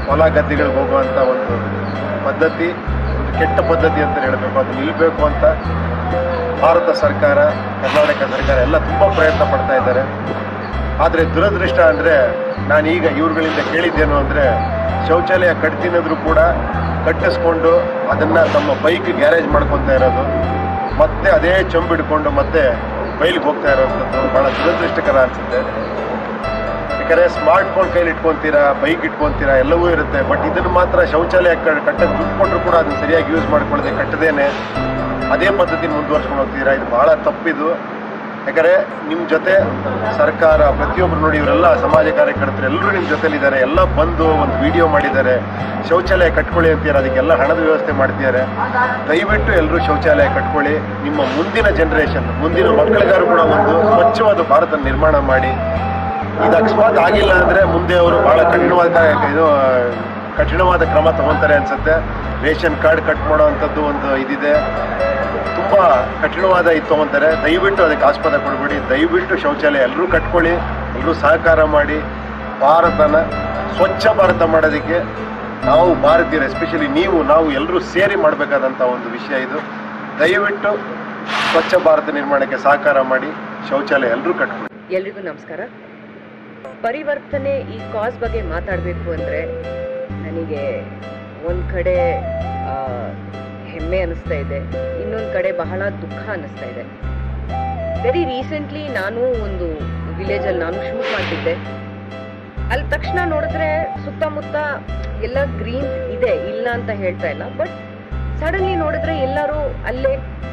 ಹೊಲ ಗದ್ದೆಗಳಿಗೆ ಹೋಗುವಂಥ ಒಂದು ಪದ್ಧತಿ ಒಂದು ಕೆಟ್ಟ ಪದ್ಧತಿ ಅಂತ ಹೇಳಬೇಕು ಅದು ನಿಲ್ಲಬೇಕು ಅಂತ ಭಾರತ ಸರ್ಕಾರ ಕರ್ನಾಟಕ ಸರ್ಕಾರ ಎಲ್ಲ ತುಂಬ ಪ್ರಯತ್ನ ಪಡ್ತಾ ಇದ್ದಾರೆ ಆದರೆ ದುರದೃಷ್ಟ ಅಂದರೆ ನಾನು ಈಗ ಇವ್ರುಗಳಿಂದ ಕೇಳಿದ್ದೇನು ಅಂದರೆ ಶೌಚಾಲಯ ಕಟ್ತೀನಾದ್ರೂ ಕೂಡ ಕಟ್ಟಿಸ್ಕೊಂಡು ಅದನ್ನು ತಮ್ಮ ಬೈಕ್ ಗ್ಯಾರೇಜ್ ಮಾಡ್ಕೊತಾ ಇರೋದು ಮತ್ತೆ ಅದೇ ಚಂಬಿಡ್ಕೊಂಡು ಮತ್ತೆ ಬೈಲಿಗೆ ಹೋಗ್ತಾ ಇರೋವಂಥದ್ದು ಭಾಳ ದುರದೃಷ್ಟಕರ ಅನಿಸುತ್ತೆ ಯಾಕಂದರೆ ಸ್ಮಾರ್ಟ್ ಫೋನ್ ಕೈಲಿ ಇಟ್ಕೊತೀರಾ ಬೈಕ್ ಇಟ್ಕೊತೀರಾ ಎಲ್ಲವೂ ಇರುತ್ತೆ ಬಟ್ ಇದನ್ನು ಮಾತ್ರ ಶೌಚಾಲಯ ಕ- ಕಟ್ಟಕ್ಕೆ ದುಡ್ಡು ಕೊಟ್ಟರು ಕೂಡ ಅದನ್ನು ಸರಿಯಾಗಿ ಯೂಸ್ ಮಾಡ್ಕೊಳ್ಳದೆ ಕಟ್ಟದೇನೆ ಅದೇ ಪದ್ಧತಿ ಮುಂದುವರ್ಸ್ಕೊಂಡು ಹೋಗ್ತೀರಾ ಇದು ಬಹಳ ತಪ್ಪಿದು ಯಾಕಂದರೆ ನಿಮ್ಮ ಜೊತೆ ಸರ್ಕಾರ ಪ್ರತಿಯೊಬ್ಬರು ನೋಡಿ ಇವರೆಲ್ಲ ಸಮಾಜ ಕಾರ್ಯಕರ್ತರು ಎಲ್ಲರೂ ನಿಮ್ಮ ಜೊತೆಲಿದ್ದಾರೆ ಎಲ್ಲ ಬಂದು ಒಂದು ವಿಡಿಯೋ ಮಾಡಿದ್ದಾರೆ ಶೌಚಾಲಯ ಕಟ್ಕೊಳ್ಳಿ ಅಂತೀರ ಅದಕ್ಕೆಲ್ಲ ಹಣದ ವ್ಯವಸ್ಥೆ ಮಾಡ್ತಿದ್ದಾರೆ ದಯವಿಟ್ಟು ಎಲ್ಲರೂ ಶೌಚಾಲಯ ಕಟ್ಕೊಳ್ಳಿ ನಿಮ್ಮ ಮುಂದಿನ ಜನ್ರೇಷನ್ ಮುಂದಿನ ಮಕ್ಕಳಿಗಾರು ಕೂಡ ಒಂದು ಸ್ವಚ್ಛವಾದ ಭಾರತ ನಿರ್ಮಾಣ ಮಾಡಿ ಇದು ಅಕಸ್ಮಾತ್ ಆಗಿಲ್ಲ ಅಂದರೆ ಮುಂದೆ ಅವರು ಬಹಳ ಕಠಿಣವಾದ ಇದು ಕಠಿಣವಾದ ಕ್ರಮ ತಗೊತಾರೆ ಅನ್ಸುತ್ತೆ ರೇಷನ್ ಕಾರ್ಡ್ ಕಟ್ ಮಾಡೋ ಅಂಥದ್ದು ಒಂದು ಇದಿದೆ ತುಂಬ ಕಠಿಣವಾದ ಇದು ತೊಗೊತಾರೆ ದಯವಿಟ್ಟು ಅದಕ್ಕೆ ಆಸ್ಪದ ಕೊಡಬೇಡಿ ದಯವಿಟ್ಟು ಶೌಚಾಲಯ ಎಲ್ಲರೂ ಕಟ್ಕೊಳ್ಳಿ ಎಲ್ಲರೂ ಸಹಕಾರ ಮಾಡಿ ಭಾರತನ ಸ್ವಚ್ಛ ಭಾರತ ಮಾಡೋದಕ್ಕೆ ನಾವು ಭಾರತೀಯರು ಎಸ್ಪೆಷಲಿ ನೀವು ನಾವು ಎಲ್ಲರೂ ಸೇರಿ ಮಾಡಬೇಕಾದಂಥ ಒಂದು ವಿಷಯ ಇದು ದಯವಿಟ್ಟು ಸ್ವಚ್ಛ ಭಾರತ ನಿರ್ಮಾಣಕ್ಕೆ ಸಹಕಾರ ಮಾಡಿ ಶೌಚಾಲಯ ಎಲ್ಲರೂ ಕಟ್ಕೊಳ್ಳಿ ಎಲ್ರಿಗೂ ನಮಸ್ಕಾರ ಪರಿವರ್ತನೆ ಈ ಕಾಸ್ ಬಗ್ಗೆ ಮಾತಾಡಬೇಕು ಅಂದರೆ ನನಗೆ ಒಂದು ಕಡೆ ಆ, ಹೆಮ್ಮೆ ಅನ್ನಿಸ್ತಾ ಇದೆ ಇನ್ನೊಂದು ಕಡೆ ಬಹಳ ದುಃಖ ಅನ್ನಿಸ್ತಾ ಇದೆ ವೆರಿ ರೀಸೆಂಟ್ಲಿ ನಾನು ಒಂದು ವಿಲೇಜಲ್ಲಿ ನಾನು ಶೂಟ್ ಮಾಡ್ತಿದ್ದೆ ಅಲ್ಲಿ ತಕ್ಷಣ ನೋಡಿದ್ರೆ ಸುತ್ತಮುತ್ತ ಎಲ್ಲ ಗ್ರೀನ್ ಇದೆ ಇಲ್ಲ ಅಂತ ಹೇಳ್ತಾ ಇಲ್ಲ ಬಟ್ ಸಡನ್ಲಿ ನೋಡಿದ್ರೆ ಎಲ್ಲರೂ ಅಲ್ಲೇ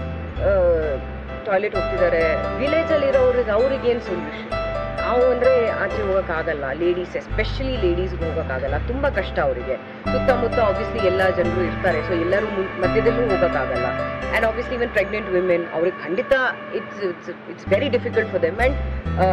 ಟಾಯ್ಲೆಟ್ ಹೋಗ್ತಿದ್ದಾರೆ ವಿಲೇಜಲ್ಲಿ ಇರೋರಿಗೆ ಅವ್ರಿಗೇನು ಸೊಲ್ಯೂಷನ್ ನಾವು ಅಂದರೆ ಆಚೆ ಹೋಗೋಕ್ಕಾಗಲ್ಲ ಲೇಡೀಸ್ ಎಸ್ಪೆಷಲಿ ಲೇಡೀಸ್ಗೆ ಹೋಗೋಕ್ಕಾಗಲ್ಲ ತುಂಬ ಕಷ್ಟ ಅವರಿಗೆ ಸುತ್ತಮುತ್ತ ಆಬ್ವಿಯಸ್ಲಿ ಎಲ್ಲ ಜನರು ಇರ್ತಾರೆ ಸೊ ಎಲ್ಲರೂ ಮುನ್- ಮಧ್ಯದಲ್ಲೂ ಹೋಗೋಕ್ಕಾಗಲ್ಲ and obviously even pregnant women ಅವ್ರಿಗೆ ಖಂಡಿತ it's it's it's very difficult for them and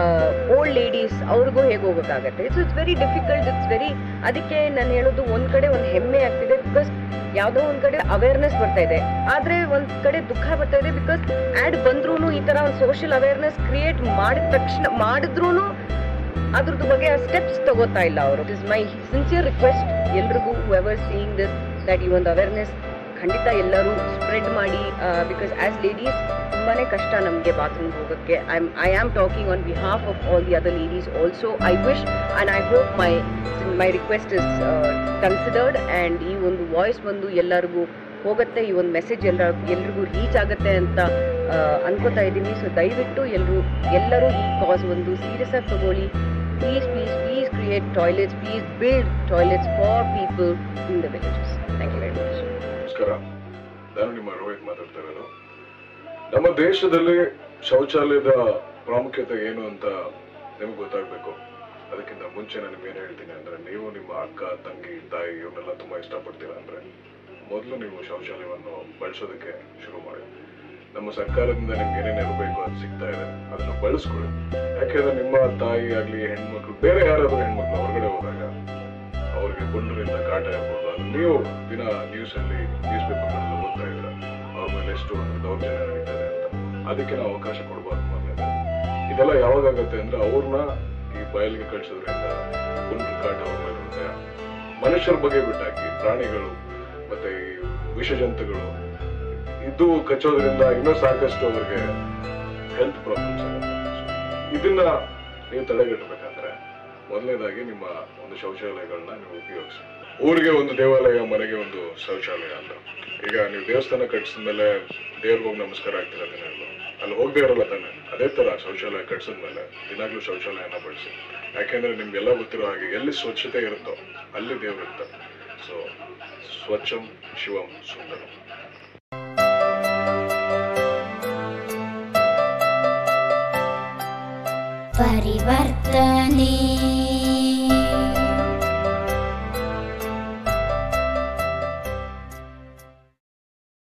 old ladies ಅವ್ರಿಗೂ ಹೇಗೆ ಹೋಗೋಕ್ಕಾಗತ್ತೆ it's it's very difficult it's very ಅದಕ್ಕೆ ನಾನು ಹೇಳೋದು ಒಂದು ಕಡೆ ಒಂದು ಹೆಮ್ಮೆ ಆಗ್ತಿದೆ ಬಿಕಾಸ್ ಯಾವುದೋ ಒಂದು ಕಡೆ ಅವೇರ್ನೆಸ್ ಬರ್ತಾ ಇದೆ ಆದರೆ ಒಂದು ಕಡೆ ದುಃಖ ಬರ್ತಾ ಇದೆ ಬಿಕಾಸ್ ಆ್ಯಡ್ ಬಂದ್ರೂ ಈ ಥರ ಒಂದು ಸೋಷಿಯಲ್ ಅವೇರ್ನೆಸ್ ಕ್ರಿಯೇಟ್ ಮಾಡಿದ ತಕ್ಷಣ ಮಾಡಿದ್ರೂ ಅದ್ರದ್ದು ಬಗ್ಗೆ ಸ್ಟೆಪ್ಸ್ ತಗೋತಾ ಇಲ್ಲ ಅವರು ಇಸ್ ಮೈ ಸಿನ್ಸಿಯರ್ ರಿಕ್ವೆಸ್ಟ್ ಎಲ್ರಿಗೂ ಎವರ್ ಸೀಯಿಂಗ್ ದಿಸ್ ದಟ್ ಈ ಒಂದು ಅವೇರ್ನೆಸ್ ಖಂಡಿತ ಎಲ್ಲರೂ ಸ್ಪ್ರೆಡ್ ಮಾಡಿ ಬಿಕಾಸ್ ಆ್ಯಸ್ ಲೇಡೀಸ್ ತುಂಬಾ ಕಷ್ಟ ನಮಗೆ ಬಾತ್ರೂಮ್ ಹೋಗೋಕ್ಕೆ I am I am talking on behalf of all the other ladies also I wish and I hope my my request is considered and ಈ ಒಂದು ವಾಯ್ಸ್ ಬಂದು ಎಲ್ಲರಿಗೂ ಹೋಗುತ್ತೆ ಈ ಒಂದು ಮೆಸೇಜ್ ಎಲ್ಲ ಎಲ್ರಿಗೂ ರೀಚ್ ಆಗುತ್ತೆ ಅಂತ ಆ, ಅನ್ಕೋತಾ ಇದ್ದೀನಿ ಸೊ ದಯವಿಟ್ಟು ಎಲ್ಲರೂ ಎಲ್ಲರೂ ಈ ಕಾಸ್ ಒಂದು ಸೀರಿಯಸ್ ಆಗಿ ತಗೊಳ್ಳಿ please please please create toilets please build toilets for people in the villages thank you very much ನಮಸ್ಕಾರ ನಾನು ನಿಮ್ಮ ರೋಹಿತ್ ಮಾತಾಡ್ತಾ ಇರೋದು ನಮ್ಮ ದೇಶದಲ್ಲಿ ಶೌಚಾಲಯದ ಪ್ರಾಮುಖ್ಯತೆ ಏನು ಅಂತ ನಿಮ್ಗೆ ಗೊತ್ತಾಗಬೇಕು ಅದಕ್ಕಿಂತ ಮುಂಚೆ ನಾನು ನಿಮ್ಗೆ ಏನು ಹೇಳ್ತೀನಿ ಅಂದ್ರೆ ನೀವು ನಿಮ್ಮ ಅಕ್ಕ ತಂಗಿ ತಾಯಿ ಇವನ್ನೆಲ್ಲ ತುಂಬಾ ಇಷ್ಟಪಡ್ತೀರಾ ಅಂದ್ರೆ ಮೊದಲು ನೀವು ಶೌಚಾಲಯವನ್ನು ಬಳಸೋದಕ್ಕೆ ಶುರು ಮಾಡಿ ನಮ್ಮ ಸರ್ಕಾರದಿಂದ ನಿಮ್ಗೆ ಏನೇನು ಬೇಕು ಅದು ಸಿಗ್ತಾ ಇದೆ ಅದನ್ನು ಬಳಸ್ಕೊಳ್ಳಿ ಯಾಕೆಂದ್ರೆ ನಿಮ್ಮ ತಾಯಿ ಆಗ್ಲಿ ಹೆಣ್ಮಕ್ಳು ಬೇರೆ ಯಾರಾದ್ರೂ ಹೆಣ್ಮಕ್ಳು ಹೊರಗಡೆ ಹೋದಾಗ ಅವ್ರಿಗೆ ಗುಂಡರಿಂದ ಕಾಟ ಇರ್ಬೋದು ಅದು ನೀವು ದಿನ ನ್ಯೂಸ್ ಅಲ್ಲಿ ನ್ಯೂಸ್ ಪೇಪರ್ಗಳಲ್ಲಿ ಓದ್ತಾ ಇದ್ರ ಅವ್ರ ಮೇಲೆ ಎಷ್ಟು ಒಂದು ದೌರ್ಜನ್ಯ ನಡೀತದೆ ಅಂತ ಅದಕ್ಕೆ ನಾವು ಅವಕಾಶ ಕೊಡಬಾರ್ದು ಮೊದಲೇ ಇದೆಲ್ಲ ಯಾವಾಗತ್ತೆ ಅಂದ್ರೆ ಅವ್ರನ್ನ ಈ ಬಯಲಿಗೆ ಕಳಿಸೋದ್ರಿಂದ ಗುಂಡ್ರ ಕಾಟ ಅವ್ರ ಮೇಲೆ ಇರುತ್ತೆ ಮನುಷ್ಯರ ಬಗ್ಗೆ ಬಿಟ್ಟಾಕಿ ಪ್ರಾಣಿಗಳು ಮತ್ತೆ ಈ ವಿಷಜಂತುಗಳು ಇದು ಕಚ್ಚೋದ್ರಿಂದ ಇನ್ನೂ ಸಾಕಷ್ಟು ಅವ್ರಿಗೆ ಹೆಲ್ತ್ ಪ್ರಾಬ್ಲಮ್ಸ್ ಆಗುತ್ತೆ ಇದನ್ನ ನೀವು ತಡೆಗಟ್ಟಬೇಕಂದ್ರೆ ಮೊದಲನೇದಾಗಿ ನಿಮ್ಮ ಒಂದು ಶೌಚಾಲಯಗಳನ್ನ ನೀವು ಉಪಯೋಗಿಸಿ ಊರಿಗೆ ಒಂದು ದೇವಾಲಯ ಮನೆಗೆ ಒಂದು ಶೌಚಾಲಯ ಅಂತ ಈಗ ನೀವು ದೇವಸ್ಥಾನ ಕಟ್ಸಿದ ಮೇಲೆ ದೇವ್ರಿಗೆ ಹೋಗಿ ನಮಸ್ಕಾರ ಆಗ್ತೀರ ದಿನಾಗ್ಲೂ ಅಲ್ಲಿ ಹೋಗದೆ ಇರಲ್ಲ ತಾನೆ ಅದೇ ತರ ಶೌಚಾಲಯ ಕಟ್ಸಿದ ಮೇಲೆ ದಿನಾಗ್ಲೂ ಶೌಚಾಲಯನ ಬಳಸಿ ಯಾಕೆಂದ್ರೆ ನಿಮ್ಗೆಲ್ಲ ಗೊತ್ತಿರೋ ಹಾಗೆ ಎಲ್ಲಿ ಸ್ವಚ್ಛತೆ ಇರುತ್ತೋ ಅಲ್ಲಿ ದೇವ್ರು ಇರ್ತಾರೆ ಸೊ ಸ್ವಚ್ಛಂ ಶಿವಂ ಸುಂದರಂ ಪರಿವರ್ತನೆ